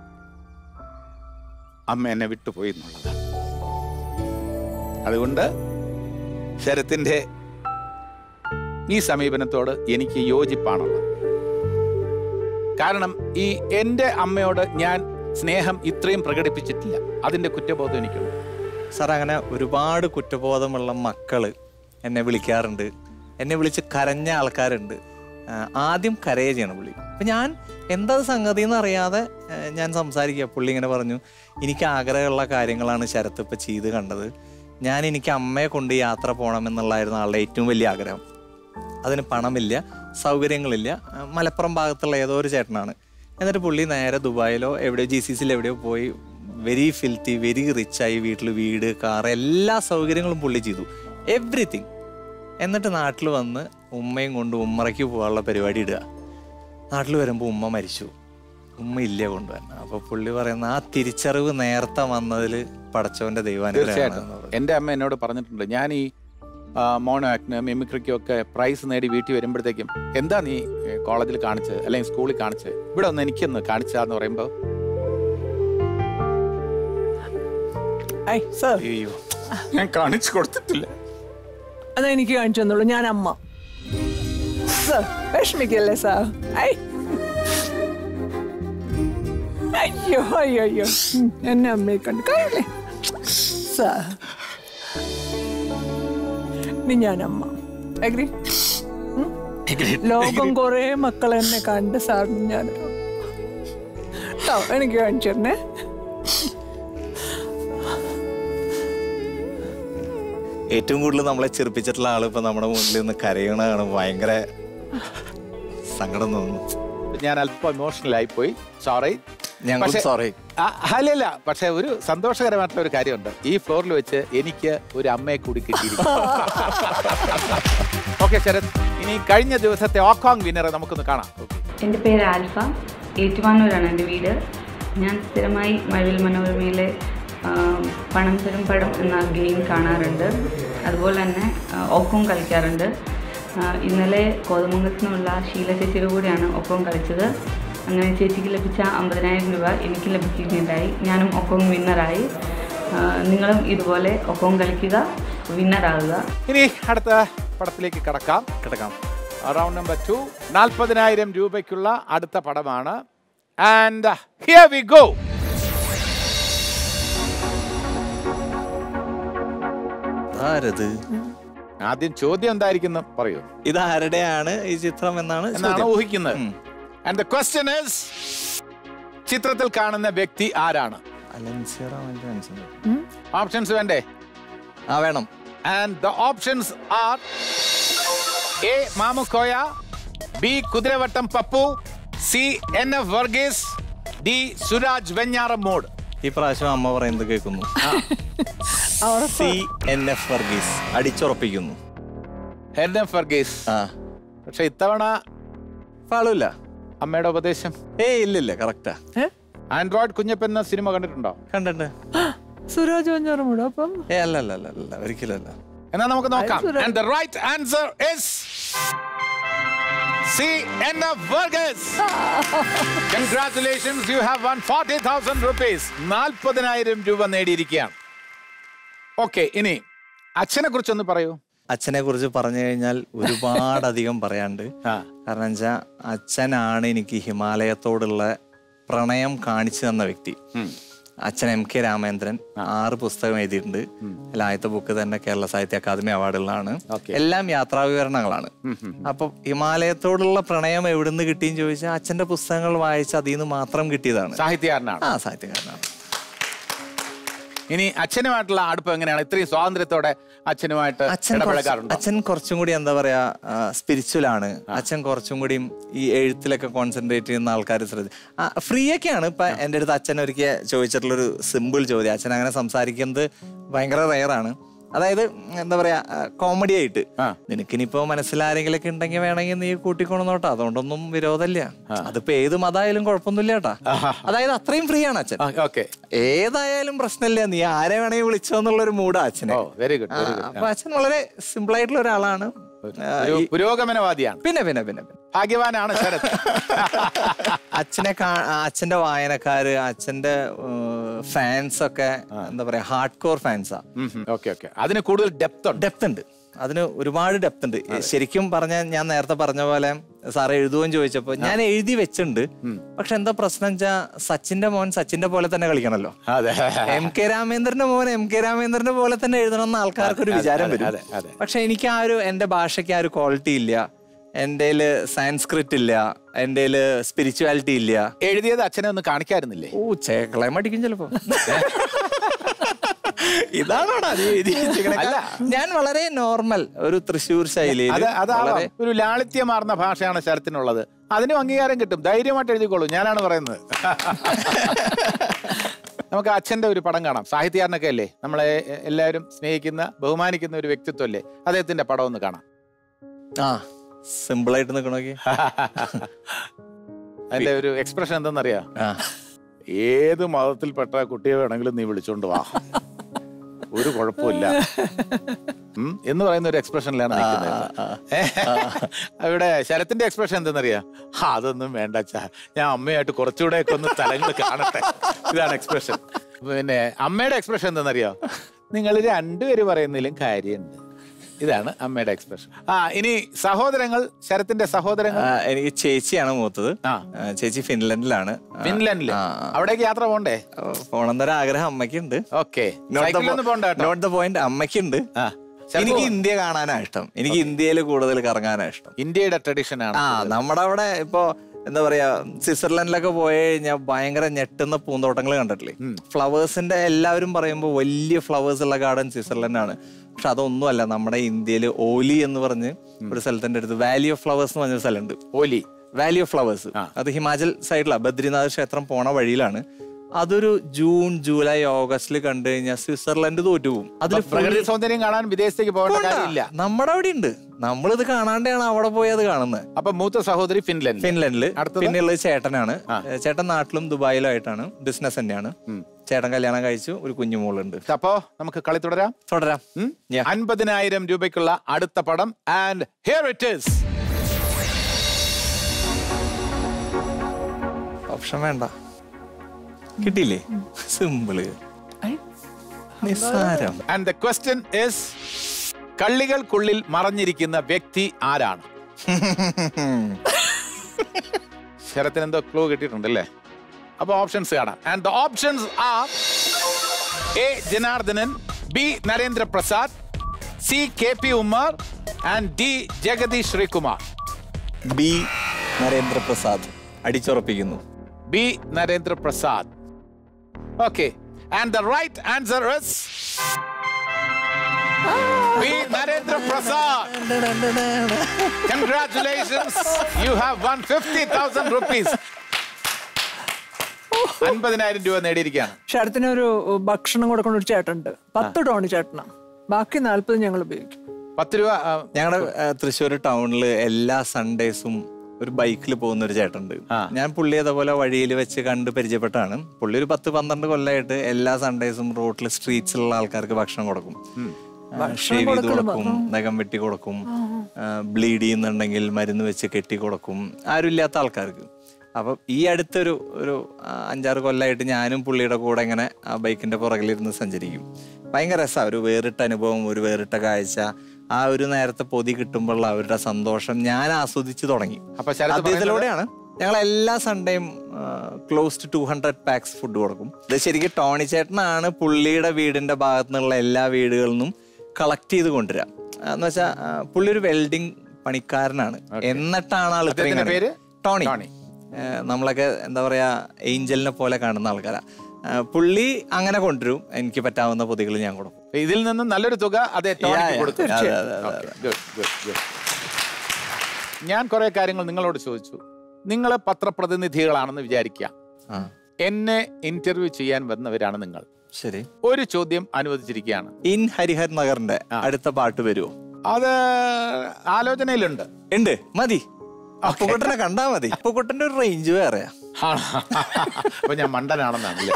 അമ്മ എന്നെ വിട്ടുപോയി എന്നുള്ളതാണ് അതുകൊണ്ട് ശരത്തിന്റെ ഈ സമീപനത്തോട് എനിക്ക് യോജിപ്പാണുള്ളത് കാരണം ഈ എൻ്റെ അമ്മയോട് ഞാൻ സ്നേഹം ഇത്രയും പ്രകടിപ്പിച്ചിട്ടില്ല അതിന്റെ കുറ്റബോധം എനിക്കുണ്ട് സാർ അങ്ങനെ ഒരുപാട് കുറ്റബോധമുള്ള മക്കള് എന്നെ വിളിക്കാറുണ്ട് എന്നെ വിളിച്ച് കരഞ്ഞ ആൾക്കാരുണ്ട് ആ, ആദ്യം കരയെ ചെയ്യണം പുള്ളി അപ്പൊ ഞാൻ എന്താ സംഗതി എന്ന് അറിയാതെ ആ, ഞാൻ സംസാരിക്കുക പുള്ളി ഇങ്ങനെ പറഞ്ഞു എനിക്ക് ആഗ്രഹമുള്ള കാര്യങ്ങളാണ് ശരത്ത് ഇപ്പൊ ചെയ്ത് കണ്ടത് ഞാൻ എനിക്ക് അമ്മയെ കൊണ്ട് യാത്ര പോകണം എന്നുള്ളായിരുന്നു ആളുടെ ഏറ്റവും വലിയ ആഗ്രഹം അതിന് പണമില്ല സൗകര്യങ്ങളില്ല ആ, മലപ്പുറം ഭാഗത്തുള്ള ഏതോ ഒരു ചേട്ടനാണ് എന്നിട്ട് പുള്ളി നേരെ ദുബായിലോ എവിടെയോ ജി സി സിയിൽ എവിടെയോ പോയി വെരി ഫിൽത്തി വെരി റിച്ചായി വീട്ടിൽ വീട് കാർ എല്ലാ സൗകര്യങ്ങളും പുള്ളി ചെയ്തു എവ്രിതിങ് എന്നിട്ട് നാട്ടിൽ വന്ന് ഉമ്മയും കൊണ്ട് ഉമ്മറയ്ക്ക് പോകാനുള്ള പരിപാടി ഇടുക നാട്ടിൽ വരുമ്പോൾ ഉമ്മ മരിച്ചു ഉമ്മ ഇല്ല കൊണ്ടുവരണം അപ്പൊ പുള്ളി പറയുന്ന ആ തിരിച്ചറിവ് നേരത്തെ വന്നതിൽ പടച്ചവന്റെ ദൈവാനുഗ്രഹമാണ് തീർച്ചയായിട്ടും എന്ന് പറഞ്ഞു. എൻ്റെ അമ്മ എന്നോട് പറഞ്ഞിട്ടുണ്ട് ഞാൻ ഈ ആ, മോണോ ആക്ടിന് മിമിക്രിക്കും ഒക്കെ പ്രൈസ് നേടി വീട്ടിൽ വരുമ്പോഴത്തേക്കും എന്താ നീ ഏ, കോളേജിൽ കാണിച്ചത് അല്ലെങ്കിൽ സ്കൂളിൽ കാണിച്ചത് ഇവിടെ ഒന്ന് എനിക്കൊന്ന് കാണിച്ചാന്ന് പറയുമ്പോൾ ഐ സർ അയ്യോ ഞാൻ കാണിച്ചു കൊടുത്തിട്ടില്ല അതാ എനിക്ക് കാണിച്ചു തന്നുള്ളൂ ഞാൻ അമ്മ സർ വിഷമിക്കല്ലേ സാർ ഐ അയ്യോ അയ്യോ അയ്യോ ഉം, എന്നെ അമ്മയെ കണ്ടു കഴിയില്ലേ സാർ ഇനി ഞാൻ അമ്മ അഗ്രി ലോകം കുറേ മക്കൾ എന്നെ കണ്ട് സാറിന് ഞാൻ കേട്ടോ എനിക്ക് കാണിച്ചു തരണേ ഏറ്റവും കൂടുതൽ നമ്മളെ ചെറുപ്പിച്ചിട്ടുള്ള ആള് ഇപ്പൊ നമ്മുടെ മുന്നിൽ നിന്ന് കരയണതാണ് ഭയങ്കര സങ്കടം തോന്നുന്നു ഞാൻ അല്പം ഇമോഷണൽ ആയിപ്പോയി സോറി ഞങ്ങൾ പക്ഷേ- സോറി അല്ലല്ല പക്ഷെ ഒരു സന്തോഷകരമായിട്ടുള്ള ഒരു കാര്യമുണ്ട് ഈ ഫ്ലോറിൽ വെച്ച് എനിക്ക് ഒരു അമ്മയെ കൂടി കിട്ടിയിരിക്കും ഓക്കെ ശരത് ഇനി കഴിഞ്ഞ ദിവസത്തെ ഓക്കോങ് വിന്നറെ നമുക്കൊന്ന് കാണാം ഓക്കെ എൻ്റെ പേര് ആൽഫ ഏറ്റുമാനൂരാണ് എൻ്റെ വീട് ഞാൻ സ്ഥിരമായി മഴവിൽ മനോരമയിലെ ആ, പണം തരും പടം എന്ന ഗെയിം കാണാറുണ്ട് അതുപോലെ തന്നെ ആ, ഒപ്പവും കളിക്കാറുണ്ട് ആ, ഇന്നലെ കോതമംഗലത്ത് നിന്നുള്ള ഷീല ചേച്ചിയുടെ കൂടെയാണ് ഒപ്പവും കളിച്ചത് അങ്ങനെ ചേച്ചിക്ക് ലഭിച്ച അമ്പതിനായിരം രൂപ എനിക്ക് ലഭിക്കുകയുണ്ടായി ഞാനും ഒപ്പവും വിന്നറായി ആ, നിങ്ങളും ഇതുപോലെ ഒപ്പവും കളിക്കുക വിന്നറാകുക ഇനി അടുത്ത പടത്തിലേക്ക് കടക്കാം കിടക്കാം റൗണ്ട് നമ്പർ ടു നാൽപ്പതിനായിരം രൂപയ്ക്കുള്ള അടുത്ത പടമാണ് ആൻഡ് ഹിയർ വി ഗോ ആരത് ആദ്യം ചോദ്യം എന്തായിരിക്കും പറയൂ ഇത് ആരുടെയാണ് ഈ ചിത്രം എന്നാണ് എന്നാണ് ചോദ്യം. ഊഹിക്കുന്നത് ഉം. ആൻഡ് ദ ക്വസ്റ്റ്യൻ ഇസ് ചിത്രത്തിൽ കാണുന്ന വ്യക്തി ആരാണ് അലൻസിയറ എനിക്ക് മനസ്സിലായി. ഓപ്ഷൻസ് വേണ്ടേ ആ വേണം and the options are A Mamukkoya B Kuthiravattam Pappu C N F Varghese D Suraj Venjaramoodu ഈ പ്രാവശ്യം അമ്മ പറയുന്നത് കേൾക്കുന്നു അവർ സി എൻ എഫ് വർഗീസ് അടിച്ചുറപ്പിക്കുന്നു എൻ എഫ് വർഗീസ് ആ പക്ഷെ ഇത്തവണ പാളില്ല അമ്മയുടെ ഉപദേശം ഏയ് ഇല്ലില്ല കറക്റ്റാ ഏ? ആൻഡ്രോയിഡ് കുഞ്ഞപ്പൻ എന്ന സിനിമ കണ്ടിട്ടുണ്ടോ കണ്ടിട്ട് സുരാജ് വഞ്ഞാറമൂട് അപ്പം ഏ അല്ല അല്ല അല്ല അല്ല ഒരിക്കലും അല്ല എന്നാ നമുക്ക് നോക്കാം സുരേഷ്. And the right answer is C N F Varghese congratulations you have won forty thousand rupees നാൽപ്പതിനായിരം രൂപ നേടിയിരിക്കുകയാണ് ഓക്കെ ഇനി അച്ഛനെ കുറിച്ചൊന്ന് പറയൂ അച്ഛനെ കുറിച്ച് പറഞ്ഞു കഴിഞ്ഞാൽ ഒരുപാടധികം പറയാണ്ട് ആ. കാരണം വെച്ചാൽ അച്ഛനാണ് എനിക്ക് ഹിമാലയത്തോടുള്ള പ്രണയം കാണിച്ചു തന്ന വ്യക്തി അച്ഛൻ എം കെ രാമേന്ദ്രൻ ആറ് പുസ്തകം എഴുതിയിട്ടുണ്ട് അതിൽ ആദ്യത്തെ ബുക്ക് തന്നെ കേരള സാഹിത്യ അക്കാദമി അവാർഡുകളാണ് Okay. എല്ലാം യാത്രാവിവരണങ്ങളാണ് അപ്പൊ ഹിമാലയത്തോടുള്ള പ്രണയം എവിടുന്ന് കിട്ടിയെന്ന് ചോദിച്ചാൽ അച്ഛന്റെ പുസ്തകങ്ങൾ വായിച്ച് അതിൽ നിന്ന് മാത്രം കിട്ടിയതാണ് സാഹിത്യകാരനാണ് ആ സാഹിത്യകാരനാണ് ഇനി അച്ഛനുമായിട്ടുള്ള അടുപ്പം എങ്ങനെയാണ് ഇത്രയും സ്വാതന്ത്ര്യത്തോടെ അച്ഛനുമായിട്ട് അച്ഛൻ കുറച്ച് ഇടപഴകാറുണ്ടോ അച്ഛൻ കുറച്ചും കൂടി എന്താ പറയാ സ്പിരിച്വൽ ആണ് അച്ഛൻ കുറച്ചും കൂടിയും ഈ എഴുത്തിലൊക്കെ കോൺസെൻട്രേറ്റ് ചെയ്യുന്ന ആൾക്കാർ ശ്രദ്ധ ഫ്രീ ഒക്കെയാണ് ഇപ്പൊ എൻ്റെ അടുത്ത് അച്ഛൻ ഒരിക്കൽ ചോദിച്ചിട്ടുള്ളൊരു സിമ്പിൾ ചോദ്യം അച്ഛൻ അങ്ങനെ സംസാരിക്കുന്നത് ഭയങ്കര റയറാണ് അതായത് എന്താ പറയാ കോമഡി ആയിട്ട് ആ. നിനക്കിനിപ്പോ മനസ്സിലാരെങ്കിലൊക്കെ ഉണ്ടെങ്കിൽ വേണമെങ്കിൽ നീ കൂട്ടിക്കൊണ്ടുന്നോട്ടോ അതുകൊണ്ടൊന്നും വിരോധമില്ല അതിപ്പോ ഏത് മതമായാലും കുഴപ്പമൊന്നുമില്ല കേട്ടാ അതായത് അത്രയും ഫ്രീ ആണ് അച്ഛൻ ഓക്കെ ഏതായാലും പ്രശ്നമില്ല നീ ആരെ വേണമെങ്കിൽ വിളിച്ചോ എന്നുള്ളൊരു മൂടാ അച്ഛനെ ഓ വെരി ഗുഡ് ആ, വെരി ഗുഡ് അപ്പൊ അച്ഛൻ വളരെ സിമ്പിൾ ആയിട്ടുള്ള ഒരാളാണ് ആ, ഈ- പുരോഗമനവാദിയാണ് പിന്നെ പിന്നെ പിന്നെ പിന്നെ. ഭാഗ്യവാനാണ് ശരത് അച്ഛനെ കാ- ആ, അച്ഛന്റെ വായനക്കാര് അച്ഛന്റെ ഫാൻസ് ഒക്കെ എന്താ പറയാ ഹാർഡ് കോർ ഫാൻസാ ഓക്കെ ഓക്കെ അതിന് കൂടുതൽ ഡെപ്ത് ഉണ്ട് ഡെപ്ത് ഉണ്ട് അതിന് ഒരുപാട് ഡെപ്ത് ഉണ്ട് ശരിക്കും പറഞ്ഞ ഞാൻ നേരത്തെ പറഞ്ഞ പോലെ സാറ് എഴുതുമെന്ന് ചോദിച്ചപ്പോ ഞാൻ എഴുതി വെച്ചിട്ടുണ്ട് പക്ഷെ എന്താ പ്രശ്നം വെച്ചാ സച്ചിന്റെ മോൻ സച്ചിന്റെ പോലെ തന്നെ കളിക്കണല്ലോ അതെ എം കെ രാമേന്ദ്രന്റെ മോൻ എം കെ രാമേന്ദ്രന്റെ പോലെ തന്നെ എഴുതണം എന്ന് ആൾക്കാർക്ക് ഒരു വിചാരം അതെ, വരും അതെ, അതെ. പക്ഷെ എനിക്ക് ആ ഒരു എന്റെ ഭാഷയ്ക്ക് ആ ഒരു ക്വാളിറ്റി ഇല്ല എൻ്റെ സാൻസ്ക്രിറ്റ് ഇല്ല എൻ്റെ സ്പിരിച്വാലിറ്റി ഇല്ല എഴുതിയത് അച്ഛനെ ഒന്ന് കാണിക്കാറുന്നില്ലേ ഓ ചേക്കളെ മടിക്കും ചിലപ്പോ ഇതാണോടാ നീ എഴുതി വെച്ചേക്കണെ? അല്ല. ഞാൻ വളരെ നോർമൽ ഒരു തൃശ്ശൂർ ശൈലിയിൽ അത് അതാവാം വളരെ ഒരു ലാളിത്യമാർന്ന ഭാഷയാണ് ശരത്തിനുള്ളത് അതിനും അംഗീകാരം കിട്ടും ധൈര്യമായിട്ട് എഴുതിക്കോളൂ ഞാനാണ് പറയുന്നത് നമുക്ക് അച്ഛന്റെ ഒരു പടം കാണാം സാഹിത്യകാരനൊക്കെ അല്ലേ നമ്മളെ എ- എല്ലാവരും സ്നേഹിക്കുന്ന ബഹുമാനിക്കുന്ന ഒരു വ്യക്തിത്വം അല്ലേ അദ്ദേഹത്തിന്റെ പടം ഒന്ന് കാണാം ആ സിമ്പിൾ ആയിട്ട് നിൽക്കണോക്കി അതിന്റെ ഒരു എക്സ്പ്രഷൻ എന്തെന്നറിയാം ആ ഏത് മതത്തിൽപ്പെട്ട കുട്ടിയെ വേണമെങ്കിലും നീ വിളിച്ചോണ്ട് വാ ഒരു കുഴപ്പമില്ല ഉം, എന്ന് പറയുന്ന ഒരു എക്സ്പ്രഷനിലാണ് നിൽക്കുന്നത് അവിടെ ശരത്തിന്റെ എക്സ്പ്രഷൻ എന്തെന്നറിയാം "ആ, അതൊന്നും വേണ്ട അച്ഛാ ഞാൻ അമ്മയായിട്ട് കുറച്ചുകൂടെ ഒക്കെ ഒന്ന് സ്ഥലങ്ങൾ കാണട്ടെ ഇതാണ് എക്സ്പ്രഷൻ പിന്നെ അമ്മയുടെ എക്സ്പ്രഷൻ എന്തെന്നറിയോ നിങ്ങൾ രണ്ടുപേര് പറയുന്നതിലും കാര്യമുണ്ട് ഇതാണ് അമ്മയുടെ എക്സ്പ്രഷൻ ആ ഇനി സഹോദരങ്ങൾ ശരത്തിന്റെ സഹോദരങ്ങൾ ആ, എനിക്ക് ചേച്ചിയാണ് മൂത്തത് ആ. ആ, ചേച്ചി ഫിൻലൻഡിലാണ് ആ, ഫിൻലൻഡില് ആ, അവിടേക്ക് യാത്ര പോണ്ടേ ആ. പോണെന്നൊരു ആഗ്രഹം അമ്മയ്ക്കുണ്ട് ഓക്കെ സൈക്കിളിലൊന്നും പോണ്ട കേട്ടോ നോട്ട് ദ പോയിന്റ് അമ്മയ്ക്കുണ്ട് ആ. എനിക്ക് ഇന്ത്യ കാണാനാ ഇഷ്ടം എനിക്ക് ഇന്ത്യയിൽ കൂടുതൽ കറങ്ങാനാ ഇഷ്ടം ഇന്ത്യയുടെ ട്രഡീഷൻ ആണ് ആ നമ്മുടെ അവിടെ ഇപ്പോ എന്താ പറയാ സ്വിറ്റ്സർലൻഡിലൊക്കെ പോയി കഴിഞ്ഞാൽ ഭയങ്കര ഞെട്ടുന്ന പൂന്തോട്ടങ്ങൾ കണ്ടിട്ടില്ലേ ഫ്ലവേഴ്സിന്റെ എല്ലാവരും പറയുമ്പോൾ വലിയ ഫ്ലവേഴ്സ് ഉള്ള ഗാർഡൻ സ്വിറ്റ്സർലൻഡ് ആണ് പക്ഷെ അതൊന്നുമല്ല നമ്മുടെ ഇന്ത്യയിൽ ഓലി എന്ന് പറഞ്ഞ് ഒരു സ്ഥലത്തിന്റെ അടുത്ത് വാലി ഓഫ് ഫ്ലവേഴ്സ് എന്ന് പറഞ്ഞൊരു സ്ഥലമുണ്ട് ഓലി വാലി ഓഫ് ഫ്ലവേഴ്സ് അത് ഹിമാചൽ സൈഡിലാണ് ബദ്രിനാഥ് ക്ഷേത്രം പോണ വഴിയിലാണ് അതൊരു ജൂൺ ജൂലൈ ഓഗസ്റ്റിൽ കണ്ടു കഴിഞ്ഞാൽ സ്വിറ്റ്സർലൻഡ് തോറ്റുപോകും അതിൽ പ്രകൃതി സൗന്ദര്യം കാണാൻ വിദേശത്തേക്ക് പോകേണ്ട കാര്യമില്ല നമ്മുടെ അവിടെ ഉണ്ട് നമ്മളിത് കാണാണ്ടാണ് അവിടെ പോയി അത് കാണുന്നത് അപ്പൊ മൂത്ത സഹോദരി ഫിൻലൻഡ് ഫിൻലൻഡില് അടുത്തത്? പിന്നെയുള്ളത് ചേട്ടനാണ് ചേട്ടൻ നാട്ടിലും ദുബായിലും ആയിട്ടാണ് ബിസിനസ് തന്നെയാണ് ചേട്ടൻ കല്യാണം കഴിച്ചു ഒരു കുഞ്ഞുമോളുണ്ട് അപ്പോ നമുക്ക് കളി തുടരാം തുടരാം ഉം? Yeah. അൻപതിനായിരം രൂപയ്ക്കുള്ള അടുത്ത പടം and here it is option വേണ്ട കിട്ടിയില്ലേ സിമ്പിള് നിസ്സാരം ആൻഡ് ദ ക്വസ്റ്റ്യൻ ഇസ് കള്ളികൾക്കുള്ളിൽ മറഞ്ഞിരിക്കുന്ന വ്യക്തി ആരാണ് ശരത്തിന് എന്തോ ക്ലൂ കിട്ടിയിട്ടുണ്ടല്ലേ അപ്പൊ ഓപ്ഷൻസ് കാണാം and the options are A Janardhanan B Narendra Prasad C K P Ummer and D Jagadish Sreekumar B Narendra Prasad അടിച്ചുറപ്പിക്കുന്നു B Narendra Prasad okay and the right answer is B Narendra Prasad congratulations you have won fifty thousand rupees അൻപതിനായിരം രൂപ നേടിയിരിക്കുകയാണ് ശരത്തിന് ഒരു ഭക്ഷണം കൊടുക്കുന്ന ഒരു ചേട്ടനുണ്ട് പത്ത് ടോണ് ചേട്ടന ബാക്കി നാല്പത് ഞങ്ങൾ ഉപയോഗിക്കും പത്ത് രൂപ ആ, ഞങ്ങളുടെ തൃശ്ശൂർ ടൗണിൽ എല്ലാ സൺഡേസും ഒരു ബൈക്കിൽ പോകുന്ന ഒരു ചേട്ടനുണ്ട് ആ. ഞാൻ പുള്ളി അതേപോലെ വഴിയിൽ വെച്ച് കണ്ട് പരിചയപ്പെട്ടാണ് പുള്ളി ഒരു പത്ത് പന്ത്രണ്ട് കൊല്ലമായിട്ട് എല്ലാ സൺഡേസും റോട്ടിൽ സ്ട്രീറ്റ്സിലുള്ള ആൾക്കാർക്ക് ഭക്ഷണം കൊടുക്കും ഷേവ് ചെയ്ത് കൊടുക്കും നഖം വെട്ടി കൊടുക്കും ബ്ലീഡ് ചെയ്യുന്നുണ്ടെങ്കിൽ മരുന്ന് വെച്ച് കെട്ടി കൊടുക്കും ആരുമില്ലാത്ത ആൾക്കാർക്ക് അപ്പം ഈ അടുത്തൊരു ഒരു ആ, അഞ്ചാറ് കൊല്ലമായിട്ട് ഞാനും പുള്ളിയുടെ കൂടെ ഇങ്ങനെ ആ ബൈക്കിന്റെ പുറകിലിരുന്ന് സഞ്ചരിക്കും ഭയങ്കര രസമാണ് ഒരു വേറിട്ട അനുഭവം ഒരു വേറിട്ട കാഴ്ച ആ ഒരു നേരത്തെ പൊതി കിട്ടുമ്പോഴുള്ള അവരുടെ സന്തോഷം ഞാൻ ആസ്വദിച്ചു തുടങ്ങി അപ്പൊ ശരത് അദ്ദേഹത്തിലൂടെയാണ് ഞങ്ങൾ എല്ലാ സൺഡേയും close to two hundred packs food കൊടുക്കും ഇത് ശരിക്കും ടോണി ചേട്ടനാണ് പുള്ളിയുടെ വീടിന്റെ ഭാഗത്തു നിന്നുള്ള എല്ലാ വീടുകളിൽ നിന്നും കളക്ട് ചെയ്ത് കൊണ്ടുവരിക എന്ന് വെച്ചാൽ പുള്ളി ഒരു വെൽഡിംഗ് പണിക്കാരനാണ് എന്നിട്ടാണ് ആൾ ഇത്രയും അദ്ദേഹത്തിന്റെ പേര്? കാണിക്കുന്നത്. Tony Tony. ആ, നമ്മളൊക്കെ എന്താ പറയാ ഏഞ്ചലിനെ പോലെ കാണുന്ന ആൾക്കാരാ ആ, പുള്ളി അങ്ങനെ കൊണ്ടുവരും എനിക്ക് പറ്റാവുന്ന പൊതികൾ ഞാൻ കൊടുക്കും ഇതിൽ നിന്നും നല്ലൊരു തുക അതേ Yeah, yeah. കൊടുക്കും അതെ, അതെ, അതെ, Okay, good, good, good. ഞാൻ കുറെ കാര്യങ്ങൾ നിങ്ങളോട് ചോദിച്ചു നിങ്ങൾ പത്രപ്രതിനിധികളാണെന്ന് വിചാരിക്കുക ആ എന്നെ ഇന്റർവ്യൂ ചെയ്യാൻ വന്നവരാണ് നിങ്ങൾ ശരി ഒരു ചോദ്യം അനുവദിച്ചിരിക്കുകയാണ് ഇൻ ഹരിഹർ നഗറിന്റെ അടുത്ത പാട്ട് വരുമോ അത് ആലോചനയിലുണ്ട് ഉണ്ട് മതി അപ്പുക്കുട്ടനെ കണ്ടാ മതി അപ്പുക്കുട്ടന്റെ ഒരു റേഞ്ച് വേറെയാ അപ്പൊ ഞാൻ മണ്ടനാണെന്നാണല്ലേ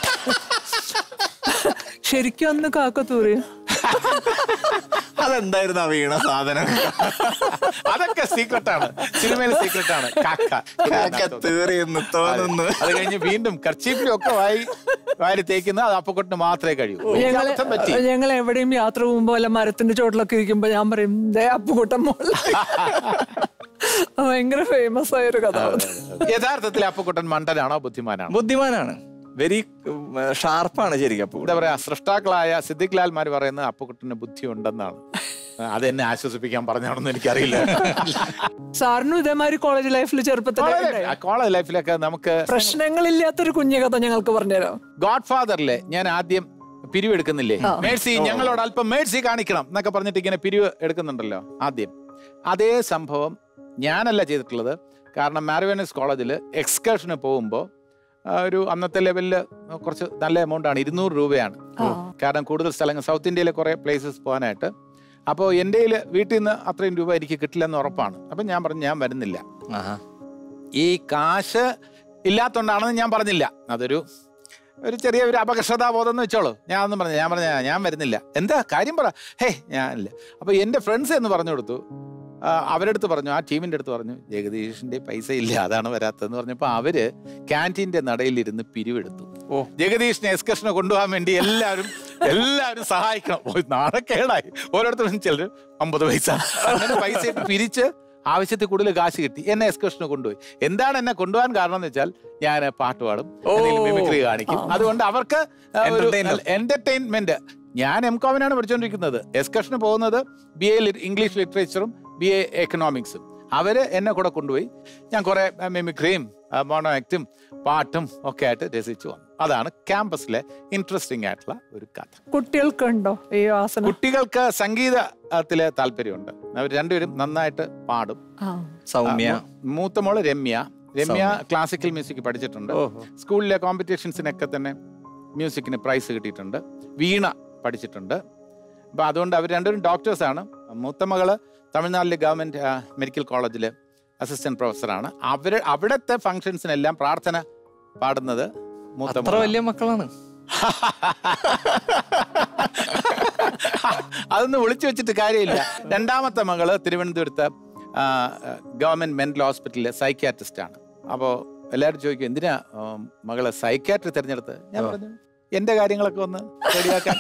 ശരിക്കും അന്ന് കാക്കത്തൂറി അതെന്തായിരുന്നു ആ വീണ സാധനം അതൊക്കെ സീക്രട്ടാണ് സിനിമയിൽ സീക്രട്ടാണ് കാക്ക തീറിയെന്ന് തോന്നുന്നു അത് കഴിഞ്ഞ് വീണ്ടും കർച്ചീപ്പിലും ഒക്കെ വായി വാരി തേക്കുന്നത് അത് അപ്പക്കൊട്ടിന് മാത്രമേ കഴിയൂ എനിക്ക് ഞങ്ങള് അബദ്ധം പറ്റി ഞങ്ങൾ എവിടെയും യാത്ര പോകുമ്പോ അല്ല മരത്തിന്റെ ചോട്ടിലൊക്കെ ഇരിക്കുമ്പോ ഞാൻ പറയും ദേ അപ്പുകൂട്ടം മോള് ഭയങ്കര ഫേമസ് ആയ ഒരു കഥ യഥാർത്ഥത്തിൽ അപ്പക്കുട്ടൻ മണ്ടനാണോ ബുദ്ധിമാനാണോ ബുദ്ധിമാനാണ് വെരി ഷാർപ്പാണ് ശരിക്കും അപ്പു എന്താ പറയാ സൃഷ്ടാക്കളായ സിദ്ദിഖ് ലാൽമാർ പറയുന്നത് അപ്പക്കുട്ടന് ബുദ്ധി ഉണ്ടെന്നാണ് അത് എന്നെ ആശ്വസിപ്പിക്കാൻ പറഞ്ഞാണെന്ന് എനിക്കറിയില്ല സാറിനും ഇതേമാതിരി കോളേജ് ലൈഫിൽ ചെറുപ്പത്തിൽ കോളേജ് ലൈഫിലൊക്കെ നമുക്ക് പ്രശ്നങ്ങളില്ലാത്തൊരു കുഞ്ഞു കഥ ഞങ്ങൾക്ക് പറഞ്ഞുതരാം ഗോഡ് ഫാദറിലെ ഞാൻ ആദ്യം പിരിവ് എടുക്കുന്നില്ലേ മേഴ്സി ഞങ്ങളോട് അല്പം മേഴ്സി കാണിക്കണം എന്നൊക്കെ പറഞ്ഞിട്ട് ഇങ്ങനെ പിരിവ് എടുക്കുന്നുണ്ടല്ലോ ആദ്യം അതേ സംഭവം ഞാനല്ല ചെയ്തിട്ടുള്ളത് കാരണം മാരവേനസ് കോളേജിൽ എക്സ്കർഷന് പോകുമ്പോൾ ഒരു അന്നത്തെ ലെവലിൽ കുറച്ച് നല്ല എമൗണ്ട് ആണ് ഇരുന്നൂറ് രൂപയാണ് കാരണം കൂടുതൽ സ്ഥലങ്ങൾ സൗത്ത് ഇന്ത്യയിലെ കുറേ പ്ലേസസ് പോകാനായിട്ട് അപ്പോൾ എൻ്റെ കയ്യിൽ വീട്ടിൽ നിന്ന് അത്രയും രൂപ എനിക്ക് കിട്ടില്ലെന്ന് ഉറപ്പാണ് അപ്പം ഞാൻ പറഞ്ഞു ഞാൻ വരുന്നില്ല ആഹാ. ഈ കാശ് ഇല്ലാത്തോണ്ടാണെന്ന് ഞാൻ പറഞ്ഞില്ല അതൊരു ഒരു ചെറിയ ഒരു അപകർഷതാബോധം എന്ന് വെച്ചോളൂ ഞാൻ ഒന്നും പറഞ്ഞു ഞാൻ പറഞ്ഞ ഞാൻ വരുന്നില്ല എന്താ കാര്യം പറ ഹേ ഞാനില്ല അപ്പൊ എൻ്റെ ഫ്രണ്ട്സ് എന്ന് പറഞ്ഞു കൊടുത്തു ആ, അവരുടെ അടുത്ത് പറഞ്ഞു ആ ടീമിന്റെ അടുത്ത് പറഞ്ഞു ജഗദീഷിന്റെ പൈസ ഇല്ല അതാണ് വരാത്തതെന്ന് പറഞ്ഞപ്പോൾ അവര് ക്യാൻറ്റീൻ്റെ നടയിലിരുന്ന് പിരിവെടുത്തു ഓ. ജഗദീഷിനെ എക്സ്കർഷന് കൊണ്ടുപോകാൻ വേണ്ടി എല്ലാവരും എല്ലാവരും സഹായിക്കണം ഓ, നാണക്കേടായി ഓരോരുത്തരും ചിലർ അമ്പത് പൈസ അങ്ങനെ പൈസ ഇട്ട് പിരിച്ച് ആവശ്യത്തിൽ കൂടുതൽ കാശ് കിട്ടി എന്നെ എക്സ്കർഷന് കൊണ്ടുപോയി എന്താണ് എന്നെ കൊണ്ടുപോകാൻ കാരണം എന്ന് വെച്ചാൽ ഞാൻ പാട്ട് പാടും മിമിക്രി കാണിക്കും അതുകൊണ്ട് അവർക്ക് ആ, ഒരു Entertainer. എന്റർടൈൻമെന്റ് ഞാൻ എം കോമിനാണ് പഠിച്ചുകൊണ്ടിരിക്കുന്നത് എക്സ്കർഷന് പോകുന്നത് ബി എ ഇംഗ്ലീഷ് ലിറ്ററേച്ചറും ബി എ എക്കണോമിക്സും അവര് എന്നെ കൂടെ കൊണ്ടുപോയി ഞാൻ കുറെ മിമിക്രിയും മോണോ ആക്റ്റും പാട്ടും ഒക്കെ ആയിട്ട് രസിച്ചു വന്നു അതാണ് ക്യാമ്പസിലെ ഇൻട്രസ്റ്റിംഗ് ആയിട്ടുള്ള ഒരു കഥ കുട്ടികൾക്കുണ്ടോ ഈ ആസനം കുട്ടികൾക്ക് സംഗീതത്തിലെ താല്പര്യമുണ്ട് അവർ രണ്ടുപേരും നന്നായിട്ട് പാടും ആ. സൗമ്യ മൂ- മൂത്ത മോള് രമ്യ രമ്യ ക്ലാസിക്കൽ മ്യൂസിക് പഠിച്ചിട്ടുണ്ട് ഓഹോ. സ്കൂളിലെ കോമ്പറ്റീഷൻസിനൊക്കെ തന്നെ മ്യൂസിക്കിന് പ്രൈസ് കിട്ടിയിട്ടുണ്ട് വീണ പഠിച്ചിട്ടുണ്ട് അപ്പൊ അതുകൊണ്ട് അവർ രണ്ടുപേരും ഡോക്ടേഴ്സ് ആണ് മൂത്ത മകള് തമിഴ്നാട്ടിലെ ഗവൺമെന്റ് മെഡിക്കൽ കോളേജിൽ അസിസ്റ്റന്റ് പ്രൊഫസറാണ് അവര് അവിടുത്തെ ഫംഗ്ഷൻസിനെല്ലാം പ്രാർത്ഥന പാടുന്നത് മൂത്ത അത്ര മകളാണ്. വലിയ മക്കളാണ് അതൊന്നും ഒളിച്ചു വെച്ചിട്ട് കാര്യമില്ല രണ്ടാമത്തെ മകള് തിരുവനന്തപുരത്ത് ആ, ഗവൺമെന്റ് മെന്റൽ ഹോസ്പിറ്റലിലെ സൈക്യാട്രിസ്റ്റ് ആണ് അപ്പോൾ എല്ലാവരും ചോദിക്കും എന്തിനാ ആ, മകള് സൈക്യാട്രി തിരഞ്ഞെടുത്ത് ഞാൻ പറഞ്ഞു എന്റെ കാര്യങ്ങളൊക്കെ ഒന്ന് റെഡിയാക്കാൻ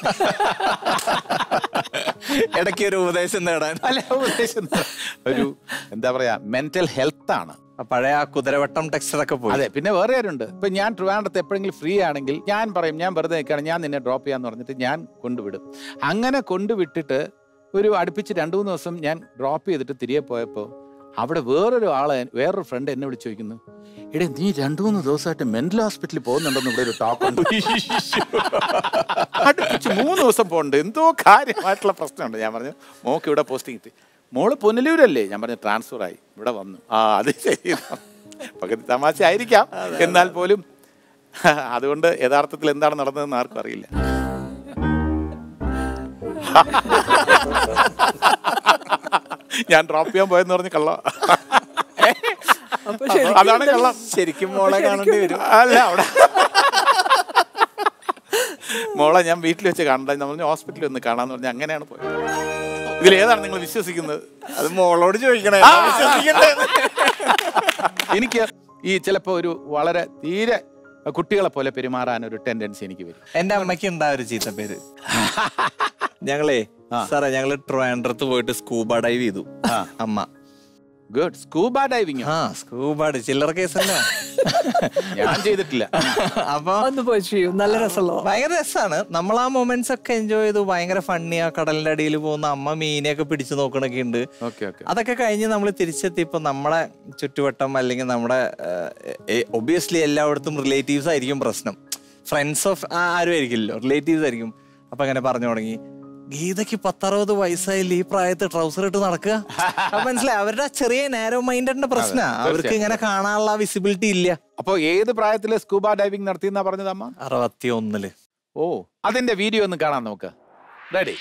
ഇടയ്ക്ക് ഒരു ഉപദേശം നേടാൻ അല്ല ഉദ്ദേശിക്കുന്നത് ഒരു എന്താ പറയാ മെന്റൽ ഹെൽത്ത് ആണ് ആ പഴയ ആ കുതിരവട്ടം ടെക്സ്ചർ ഒക്കെ പോയി അതെ പിന്നെ വേറെ ആരുണ്ട് ഇപ്പൊ ഞാൻ ട്രിവാൻഡ്രത്ത് എപ്പോഴെങ്കിലും ഫ്രീ ആണെങ്കിൽ ഞാൻ പറയും ഞാൻ വെറുതെ നിൽക്കുകയാണ് ഞാൻ നിന്നെ ഡ്രോപ്പ് ചെയ്യാന്ന് പറഞ്ഞിട്ട് ഞാൻ കൊണ്ടുവിടും അങ്ങനെ കൊണ്ടുവിട്ടിട്ട് ഒരു അടുപ്പിച്ച് രണ്ടു മൂന്ന് ദിവസം ഞാൻ ഡ്രോപ്പ് ചെയ്തിട്ട് തിരികെ പോയപ്പോൾ അവിടെ വേറൊരു ആളെ വേറൊരു ഫ്രണ്ട് എന്നെ വിളിച്ചു ചോദിക്കുന്നു എടേ നീ രണ്ടു മൂന്ന് ദിവസമായിട്ട് മെന്റൽ ഹോസ്പിറ്റലിൽ പോകുന്നുണ്ടെന്ന് ഇവിടെ ഒരു ടോക്ക് ഉണ്ട് അടുപ്പിച്ച് മൂന്ന് ദിവസം പോകുന്നുണ്ട് എന്തോ കാര്യമായിട്ടുള്ള പ്രശ്നമുണ്ട് ഞാൻ പറഞ്ഞു മോക്ക് ഇവിടെ പോസ്റ്റിംഗ് കിട്ടി മോള് പുനലൂരല്ലേ ഞാൻ പറഞ്ഞു ട്രാൻസ്ഫർ ആയി ഇവിടെ വന്നു ആ അത് ശരി പകുതി തമാശ ആയിരിക്കാം എന്നാൽ പോലും അതുകൊണ്ട് യഥാർത്ഥത്തിൽ എന്താണ് നടന്നതെന്ന് ആർക്കും അറിയില്ല ഞാൻ ഡ്രോപ്പ് ചെയ്യാൻ പോയെന്ന് പറഞ്ഞ് കള്ള അപ്പൊ ശരി അതാണ് കള്ളം ശരിക്കും മോളെ കാണേണ്ടി വരും അല്ല അവിടെ മോളെ ഞാൻ വീട്ടിൽ വെച്ച് കാണണ്ട നമ്മൾ ഹോസ്പിറ്റലിൽ ഒന്ന് കാണാന്ന് പറഞ്ഞാൽ അങ്ങനെയാണ് പോയത് ഇതിൽ ഏതാണ് നിങ്ങൾ വിശ്വസിക്കുന്നത് അത് മോളോട് ചോദിക്കണേ ആ, എനിക്ക് ഈ ചിലപ്പോ ഒരു വളരെ തീരെ കുട്ടികളെ പോലെ പെരുമാറാൻ ഒരു ടെൻഡൻസി എനിക്ക് വരും എന്റെ അമ്മയ്ക്ക് ഉണ്ടാ ഒരു ചീത്ത പേര് ഞങ്ങളേ സാറേ ഞങ്ങള് ട്രിവാൻഡ്രത്ത് പോയിട്ട് സ്കൂബ ഡൈവ് ചെയ്തു അമ്മ ഗുഡ് സ്കൂബ ഡൈവിങ് ആ സ്കൂബ ചില്ലറ കേസല്ല ഞാൻ ചെയ്തിട്ടില്ല അപ്പൊ ഒന്ന് പോയി ചെയ്യൂ നല്ല രസമുള്ളോ ഭയങ്കര രസമാണ് നമ്മൾ ആ മൊമെന്റ്സ് ഒക്കെ എൻജോയ് ചെയ്തു ഭയങ്കര ഫണ്ണി ആ കടലിന്റെ അടിയിൽ പോകുന്ന അമ്മ മീനെയൊക്കെ പിടിച്ചു നോക്കണൊക്കെ ഉണ്ട് ഓക്കെ ഓക്കെ അതൊക്കെ കഴിഞ്ഞ് നമ്മൾ തിരിച്ചെത്തിയപ്പോൾ നമ്മുടെ ചുറ്റുവട്ടം അല്ലെങ്കിൽ നമ്മുടെ ഒബിയസ്ലി എല്ലായിടത്തും റിലേറ്റീവ്സ് ആയിരിക്കും പ്രശ്നം ഫ്രണ്ട്സ് ഓഫ് ആരും ആയിരിക്കില്ലല്ലോ റിലേറ്റീവ്സ് ആയിരിക്കും അപ്പൊ അങ്ങനെ പറഞ്ഞു തുടങ്ങി ഗീതയ്ക്ക് പത്തറുപത് വയസ്സായില്ല ഈ പ്രായത്തിൽ ട്രൗസർ ഇട്ട് നടക്കുക അപ്പൊ മനസ്സിലായി അവരുടെ ആ ചെറിയ നാരോ മൈൻഡിന്റെ പ്രശ്ന അവർക്ക് ഇങ്ങനെ കാണാനുള്ള വിസിബിലിറ്റി ഇല്ല അപ്പോ ഏത് പ്രായത്തില് സ്കൂബ ഡൈവിംഗ് നടത്തിയെന്നാ പറഞ്ഞത് അമ്മ അറുപത്തി ഒന്നില് ഓ അതിന്റെ വീഡിയോ ഒന്ന് കാണാം നമുക്ക് റെഡി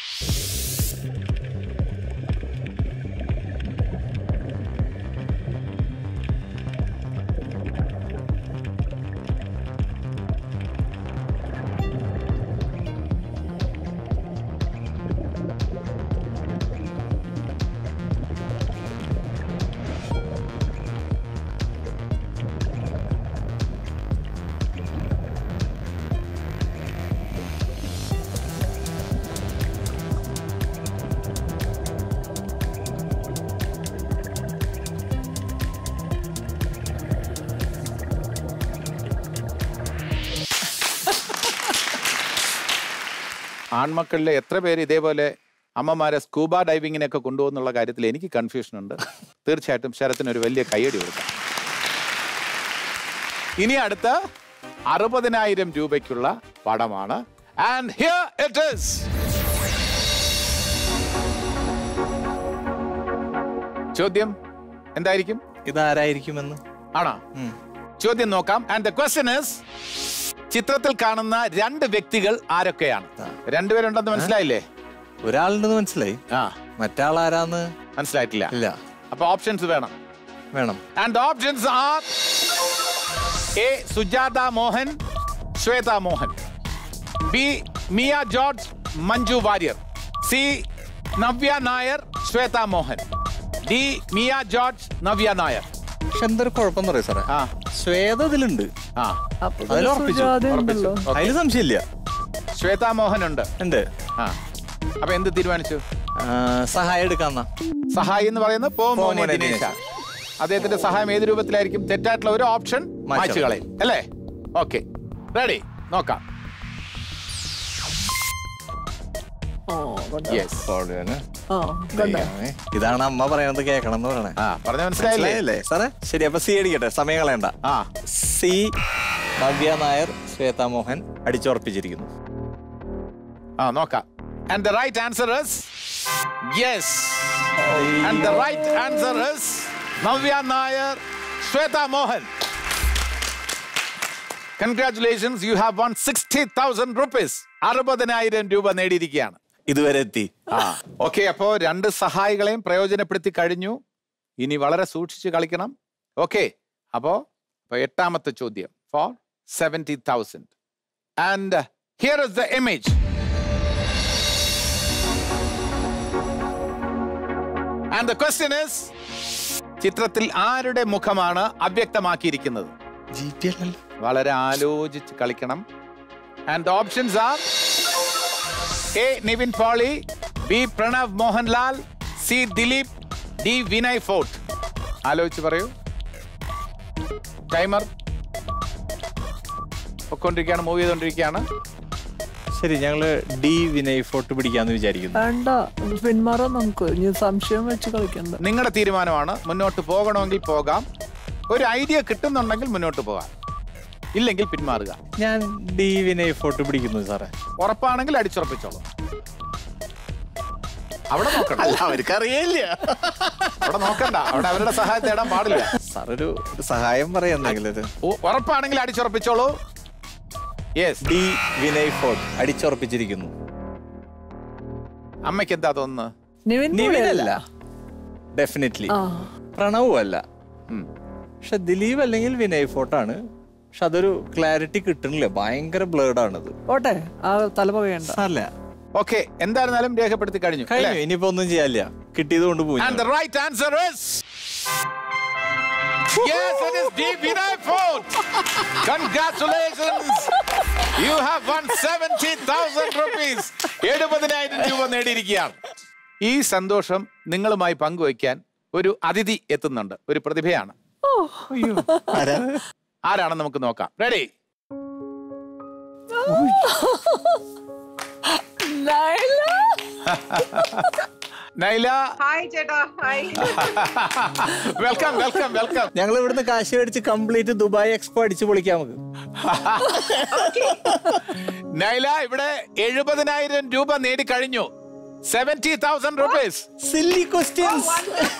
ആൺമക്കളിലെ എത്ര പേര് ഇതേപോലെ അമ്മമാരെ സ്കൂബ ഡൈവിങ്ങിനൊക്കെ കൊണ്ടുപോകുന്നുള്ള കാര്യത്തിൽ എനിക്ക് കൺഫ്യൂഷൻ ഉണ്ട് തീർച്ചയായിട്ടും ശരത്തിന് ഒരു വലിയ കയ്യടി കൊടുക്കാം ഇനി അടുത്ത അറുപതിനായിരം രൂപയ്ക്കുള്ള പടമാണ് ആൻഡ് ഹിയർ ഇറ്റ് ഈസ് ചോദ്യം എന്തായിരിക്കും ഇതാരായിരിക്കുമെന്ന് ആണോ ഉം. ചോദ്യം നോക്കാം ആൻഡ് ദ ക്വസ്റ്റ്യൻ ഇസ് ചിത്രത്തിൽ കാണുന്ന രണ്ട് വ്യക്തികൾ ആരൊക്കെയാണ് രണ്ടുപേരുണ്ടെന്ന് മനസ്സിലായില്ലേ ഒരാളുണ്ടെന്ന് മനസ്സിലായി ആ മറ്റാൾ ആരാന്ന് മനസ്സിലായിട്ടില്ല ഇല്ല അപ്പൊ ഓപ്ഷൻസ് വേണം വേണം and the options are A Sujatha Mohan Shweta Mohan B Mia George Manju Warrier C Navya Nair Shweta Mohan D Mia George Navya Nair പക്ഷെ എന്തൊരു കുഴപ്പം പറയാം സാറേ ആ ശ്വേത ഇതിലുണ്ട് ആ അപ്പൊ അതിൽ ഉറപ്പിച്ചു, സുജാത ഉറപ്പിച്ചു. ഉണ്ടല്ലോ Okay. അതിൽ സംശയമില്ല ശ്വേത മോഹൻ ഉണ്ട് ഉണ്ട് ആ അപ്പൊ എന്ത് തീരുമാനിച്ചു ആ, സഹായം എടുക്കാന്ന സഹായി എന്ന് പറയുന്നത് പോ മോനെ മോനെ ദിനേശ ദിനേശ. അദ്ദേഹത്തിന്റെ സഹായം ഏത് രൂപത്തിലായിരിക്കും തെറ്റായിട്ടുള്ള ഒരു ഓപ്ഷൻ മായ്ച്ചു മായ്ച്ചു കളയും അല്ലേ ഓക്കെ റെഡി നോക്കാം ഓ, കണ്ടോ? യെസ് ആ, കണ്ടോ? ഇതാണ് അമ്മ പറയണത് കേക്കണം എന്ന് പറയണേ ആ പറഞ്ഞ മനസ്സിലായില്ലേ മനസ്സിലായില്ലേ സാറേ ശരി അപ്പൊ സി അടിക്കട്ടെ സമയം കളയണ്ട ആ സി നവ്യ നായർ ശ്വേത മോഹൻ അടിച്ചുറപ്പിച്ചിരിക്കുന്നു ആ നോക്കാം and the right answer is yes and the right answer is Navya Nair Shweta Mohan congratulations you have won sixty thousand rupees അറുപതിനായിരം രൂപ നേടിയിരിക്കുകയാണ് ഇതുവരെ എത്തി ആ ഓക്കെ അപ്പോ രണ്ട് സഹായികളെയും പ്രയോജനപ്പെടുത്തി കഴിഞ്ഞു ഇനി വളരെ സൂക്ഷിച്ച് കളിക്കണം ഓക്കെ അപ്പോ അപ്പൊ എട്ടാമത്തെ ചോദ്യം for seventy thousand and here is the image and the question is ചിത്രത്തിൽ ആരുടെ മുഖമാണ് അവ്യക്തമാക്കിയിരിക്കുന്നത് ജി പി അല്ലല്ലോ വളരെ ആലോചിച്ച് കളിക്കണം and options are A Nivin Pauly B Pranav Mohanlal C Dileep D Vinay Forrt ആലോചിച്ച് പറയൂ ടൈമർ പൊക്കൊണ്ടിരിക്കുകയാണ് മൂവ് ചെയ്തുകൊണ്ടിരിക്കുകയാണ് ശരി ഞങ്ങള് ഡി വിനയ് ഫോർട്ട് പിടിക്കാന്ന് വിചാരിക്കുന്നു വേണ്ട പിന്മാറാം നമുക്ക് ഇനി സംശയം വെച്ച് കളിക്കണ്ട നിങ്ങളുടെ തീരുമാനമാണ് മുന്നോട്ട് പോകണമെങ്കിൽ പോകാം ഒരു ഐഡിയ കിട്ടുന്നുണ്ടെങ്കിൽ മുന്നോട്ട് പോകാം ഇല്ലെങ്കിൽ പിന്മാറുക ഞാൻ ഡി വിനയ് ഫോർട്ട് പിടിക്കുന്നു സാറേ ഉറപ്പാണെങ്കിൽ അടിച്ചുറപ്പിച്ചോളൂ അവിടെ നോക്കണ്ട അവർക്ക് അറിയില്ല അവിടെ നോക്കണ്ട അവിടെ അവരുടെ സഹായം തേടാൻ പാടില്ല സാർ ഒരു ഒരു സഹായം പറയാന്നെങ്കിലും ഒരു ഉ- ഉറപ്പാണെങ്കിൽ അടിച്ചുറപ്പിച്ചോളൂ യെസ് ഡി വിനയ് ഫോർട്ട് അടിച്ചുറപ്പിച്ചിരിക്കുന്നു അമ്മയ്ക്ക് എന്താ തോന്നുന്നത് നിവിൻ നിവിനല്ല പോളിയല്ല. ഡെഫിനറ്റ്ലി ആ പ്രണവും അല്ല ഉം. പക്ഷെ ദിലീപ് അല്ലെങ്കിൽ വിനയ് ഫോർട്ടാണ് പക്ഷെ അതൊരു ക്ലാരിറ്റി കിട്ടണില്ല ഭയങ്കര ബ്ലേഡ് ആണത് പോട്ടെ ആ തലപകയണ്ട അല്ല ഓക്കെ എന്തായിരുന്നാലും രേഖപ്പെടുത്തി കഴിഞ്ഞു കഴിഞ്ഞു ഇനിയിപ്പോ ഒന്നും ചെയ്യാനില്ല കിട്ടിയത് കൊണ്ട് പോയി And the right answer is. Yes, it is D. Vinay Fort. Congratulations. You have won 70,000 rupees. എഴുപതിനായിരം രൂപ നേടിയിരിക്കുകയാണ് ഈ സന്തോഷം നിങ്ങളുമായി പങ്കുവയ്ക്കാൻ ഒരു അതിഥി എത്തുന്നുണ്ട് ഒരു പ്രതിഭയാണ് ആരാണെന്ന് നമുക്ക് നോക്കാം റെഡി നൈല ഹായ് ചേട്ടാ ഹായ് വെൽക്കം വെൽക്കം വെൽക്കം ഞങ്ങൾ ഇവിടുന്ന് കാശ് മേടിച്ച് കംപ്ലീറ്റ് ദുബായ് എക്സ്പോ അടിച്ച് പൊളിക്കാം നമുക്ക് നൈല ഇവിടെ എഴുപതിനായിരം രൂപ നേടിക്കഴിഞ്ഞു seventy thousand rupees silly questions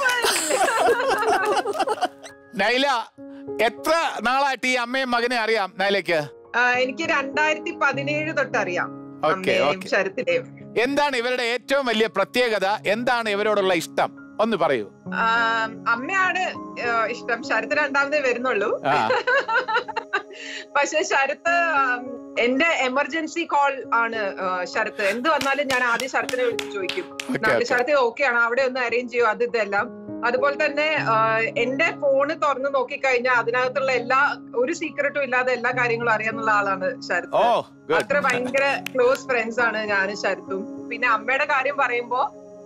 Nyla എത്ര നാളായിട്ട് ഈ അമ്മയും മകനെ അറിയാം നൈലയ്ക്ക് ആ, എനിക്ക് രണ്ടായിരത്തി പതിനേഴ് തൊട്ട് അറിയാം Okay, അമ്മയെയും okay. ശരത്തിനെയും എന്താണ് ഇവരുടെ ഏറ്റവും വലിയ പ്രത്യേകത എന്താണ് ഇവരോടുള്ള ഇഷ്ടം ഒന്ന് പറയൂ ആ, അമ്മയാണ് ആ, ഇഷ്ടം ശരത്ത് രണ്ടാമതേ വരുന്നുള്ളൂ ആ. പക്ഷെ ശരത്ത് ആം, എന്റെ എമർജൻസി കോൾ ആണ് ആ, ശരത്ത് എന്ത് വന്നാലും ഞാൻ ആദ്യം ശരത്തിനെ വിളിച്ച് ചോദിക്കും Okay, നാട്ടിൽ okay. ശരത്ത് ഓക്കെ ആണ് അവിടെ ഒന്ന് അറേഞ്ച് ചെയ്യും അത് ഇതെല്ലാം അതുപോലെ തന്നെ ആ, എന്റെ ഫോണ് തുറന്ന് നോക്കിക്കഴിഞ്ഞാൽ അതിനകത്തുള്ള എല്ലാ ഒരു സീക്രട്ടും ഇല്ലാതെ എല്ലാ കാര്യങ്ങളും അറിയാന്നുള്ള ആളാണ് ശരത്ത് ഓ ഗുഡ് അത്ര ഭയങ്കര ക്ലോസ് ഫ്രണ്ട്സ് ആണ് ഞാനും ശരത്തും പിന്നെ അമ്മയുടെ കാര്യം പറയുമ്പോ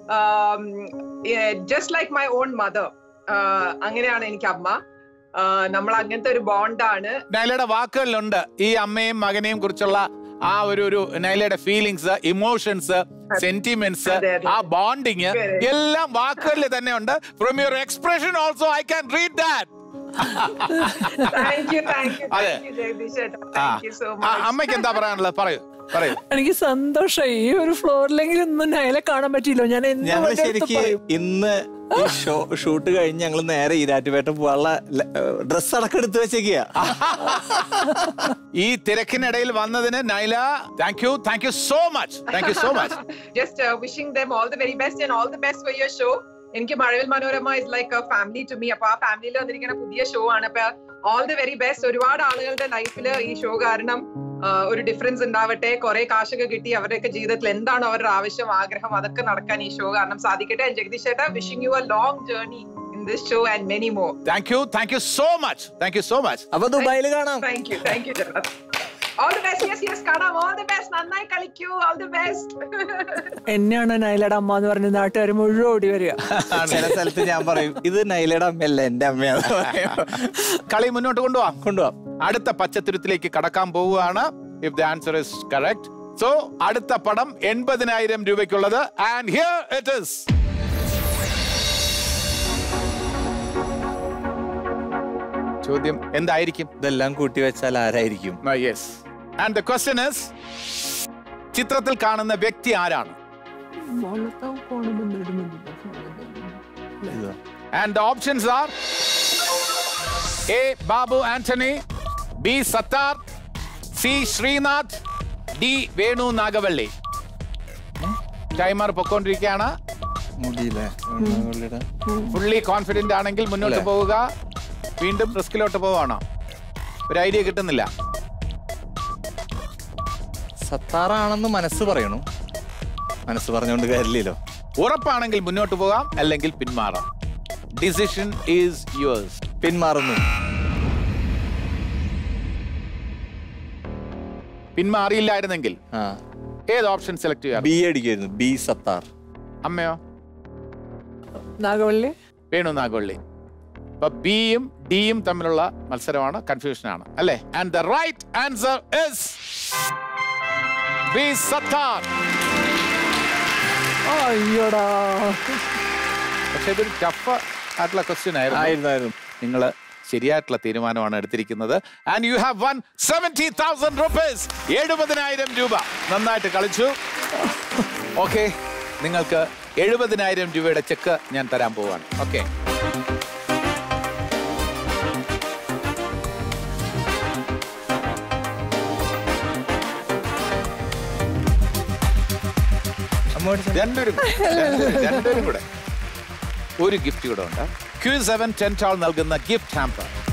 just like my own mother അങ്ങനെയാണ് എനിക്ക് അമ്മ ആ, നമ്മൾ അങ്ങനത്തെ ഒരു ബോണ്ടാണ് നൈലയുടെ വാക്കുകളിലുണ്ട് ഈ അമ്മയും മകനെയും കുറിച്ചുള്ള ആ ഒരു ഒരു നൈലയുടെ ഫീലിങ്സ് ഇമോഷൻസ് സെന്റിമെന്റ്സ് അതെ, അതെ. ആ ബോണ്ടിങ് അതെ. എല്ലാം വാക്കുകളിൽ തന്നെ ഉണ്ട് from your expression also I can read that thank you thank you അതെ. താങ്ക് യു ജഗദീഷ് ചേട്ടാ thank you so ah, much അമ്മയ്ക്ക് എന്താ പറയാനുള്ളത് പറയൂ പറയൂ എനിക്ക് സന്തോഷം ഈ ഒരു ഫ്ലോറിലെങ്കിലും ഒന്നും നയലെ കാണാൻ പറ്റിയില്ലോ ഞാൻ എന്നും ഞങ്ങൾ അവരുടെ അടുത്ത് ശരിക്ക് പറയും. ഇന്ന് ഈ ഷോ ഷൂട്ട് കഴിഞ്ഞ് ഞങ്ങൾ നേരെ ഈരാറ്റുപേട്ട പോകാനുള്ള ഡ്രസ് അടക്കം എടുത്തു വെച്ചേക്കുക ഈ തിരക്കിനിടയിൽ വന്നതിന് Nyla thank you thank you so much thank you so much just wishing them all the very best and all the best for your show എനിക്ക് Mazhavil Manorama is like a family to me അപ്പൊ ആ ഫാമിലിയിൽ വന്നിരിക്കുന്ന പുതിയ ഷോ ആണ് അപ്പൊ all the very best ഒരുപാട് ആളുകളുടെ ലൈഫിൽ ഈ ഷോ കാരണം ആ, ഒരു ഡിഫറൻസ് ഉണ്ടാവട്ടെ കുറെ കാശൊക്കെ കിട്ടി അവരുടെയൊക്കെ ജീവിതത്തിൽ എന്താണോ അവരുടെ ആവശ്യം ആഗ്രഹം അതൊക്കെ നടക്കാൻ ഈ ഷോ കാരണം സാധിക്കട്ടെ And ജഗദീഷ് ചേട്ടാ wishing you a long journey in this show and many more thank you thank you so much thank you so much അപ്പൊ ദുബായിൽ കാണാം താങ്ക് യു താങ്ക് യു ചേട്ടാ all the best yes yes കാണാം all the best നന്നായി കളിക്കൂ all the best എന്നെയാണ് നയലയുടെ അമ്മ എന്ന് പറഞ്ഞ് നാട്ടുകാർ മുഴുവൻ ഓടി വരിക ചില സ്ഥലത്ത് ഞാൻ പറയും ഇത് നൈലയുടെ അമ്മയല്ല എന്റെ അമ്മയാണ് കളി മുന്നോട്ട് കൊണ്ടുപോവാം കൊണ്ടുപോവാം അടുത്ത പച്ചത്തുരുത്തിലേക്ക് കടക്കാൻ പോവുകയാണ് if the answer is correct so അടുത്ത പടം എൺപതിനായിരം രൂപയ്ക്കുള്ളത് ആൻഡ് ഹിയർ ഇറ്റ് ഇസ് ചോദ്യം എന്തായിരിക്കും ഇതെല്ലാം കൂട്ടി വെച്ചാൽ ആരായിരിക്കും yes and the question is ചിത്രത്തിൽ കാണുന്ന വ്യക്തി ആരാണ് and the options are A Babu Antony B Sathaar C Sreenath D Venu Nagavally timer പൊക്കോണ്ടിരിക്കുകയാണ് മുടിയില്ലേ ഫുള്ളി കോൺഫിഡന്റ് ആണെങ്കിൽ മുന്നോട്ട് അല്ലേ? പോവുക വീണ്ടും റിസ്കിലോട്ട് പോവാണോ ഒരു ഐഡിയ കിട്ടുന്നില്ല സത്താറാണെന്ന് മനസ്സ് പറയണു മനസ്സ് പറഞ്ഞുകൊണ്ട് കാര്യമില്ലല്ലോ ഉറപ്പാണെങ്കിൽ മുന്നോട്ട് പോകാം അല്ലെങ്കിൽ പിന്മാറാം ഡിസിഷൻ ഈസ് യുവേഴ്സ് പിന്മാറുന്നു പിന്മാറിയില്ലായിരുന്നെങ്കിൽ ആ ഏത് ഓപ്ഷൻ സെലക്ട് ചെയ്യാറ് ബി അടിക്കായിരുന്നു ബി സത്താർ അമ്മയോ നാഗവള്ളി വേണു നാഗവള്ളി അപ്പൊ ബിയും ഡിയും തമ്മിലുള്ള മത്സരമാണ് കൺഫ്യൂഷൻ ആണ് അല്ലേ and the right answer is B Sathaar അയ്യോടാ പക്ഷെ ഇതൊരു ടഫ് ആയിട്ടുള്ള ക്വസ്റ്റ്യൻ ആയിരുന്നു ആയിരുന്നായിരുന്നു നിങ്ങൾ ശരിയായിട്ടുള്ള തീരുമാനമാണ് എടുത്തിരിക്കുന്നത് and you have won seventy thousand rupees എഴുപതിനായിരം രൂപ നന്നായിട്ട് കളിച്ചു ഓക്കെ നിങ്ങൾക്ക് എഴുപതിനായിരം രൂപയുടെ ചെക്ക് ഞാൻ തരാൻ പോവാണ് ഓക്കെ രണ്ടുപേരും രണ്ടുപേരും- രണ്ടുപേരും കൂടെ ഒരു ഗിഫ്റ്റ് കൂടെ ഉണ്ട് ക്യൂ സെവൻ ടെൻ ടാൾ നൽകുന്ന ഗിഫ്റ്റ് ഹാമ്പർ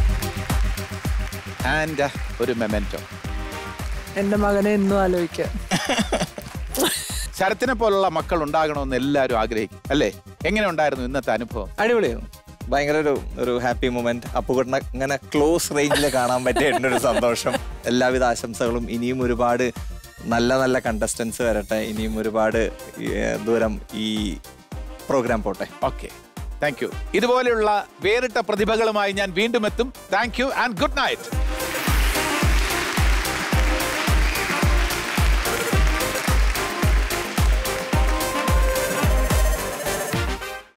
ആൻഡ് ഒരു മെമെന്റോ എന്റെ മകനെ എന്നും ആലോചിക്കാം ശരത്തിനെ പോലുള്ള മക്കൾ ഉണ്ടാകണമെന്ന് എല്ലാവരും ആഗ്രഹിക്കും അല്ലേ എങ്ങനെ ഉണ്ടായിരുന്നു ഇന്നത്തെ അനുഭവം അടിപൊളിയായിരുന്നു ഭയങ്കര ഒരു ഒരു ഹാപ്പി മൊമെന്റ് അപ്പുകുട്ടനെ ഇങ്ങനെ ക്ലോസ് റേഞ്ചിൽ കാണാൻ പറ്റിയ ഒരു സന്തോഷം എല്ലാവിധ ആശംസകളും ഇനിയും ഒരുപാട് നല്ല നല്ല കണ്ടസ്റ്റൻസ് വരട്ടെ ഇനിയും ഒരുപാട് ഏർ, ദൂരം ഈ പ്രോഗ്രാം പോട്ടെ ഓക്കെ താങ്ക് യു ഇതുപോലെയുള്ള വേറിട്ട പ്രതിഭകളുമായി ഞാൻ വീണ്ടും എത്തും thank you and good night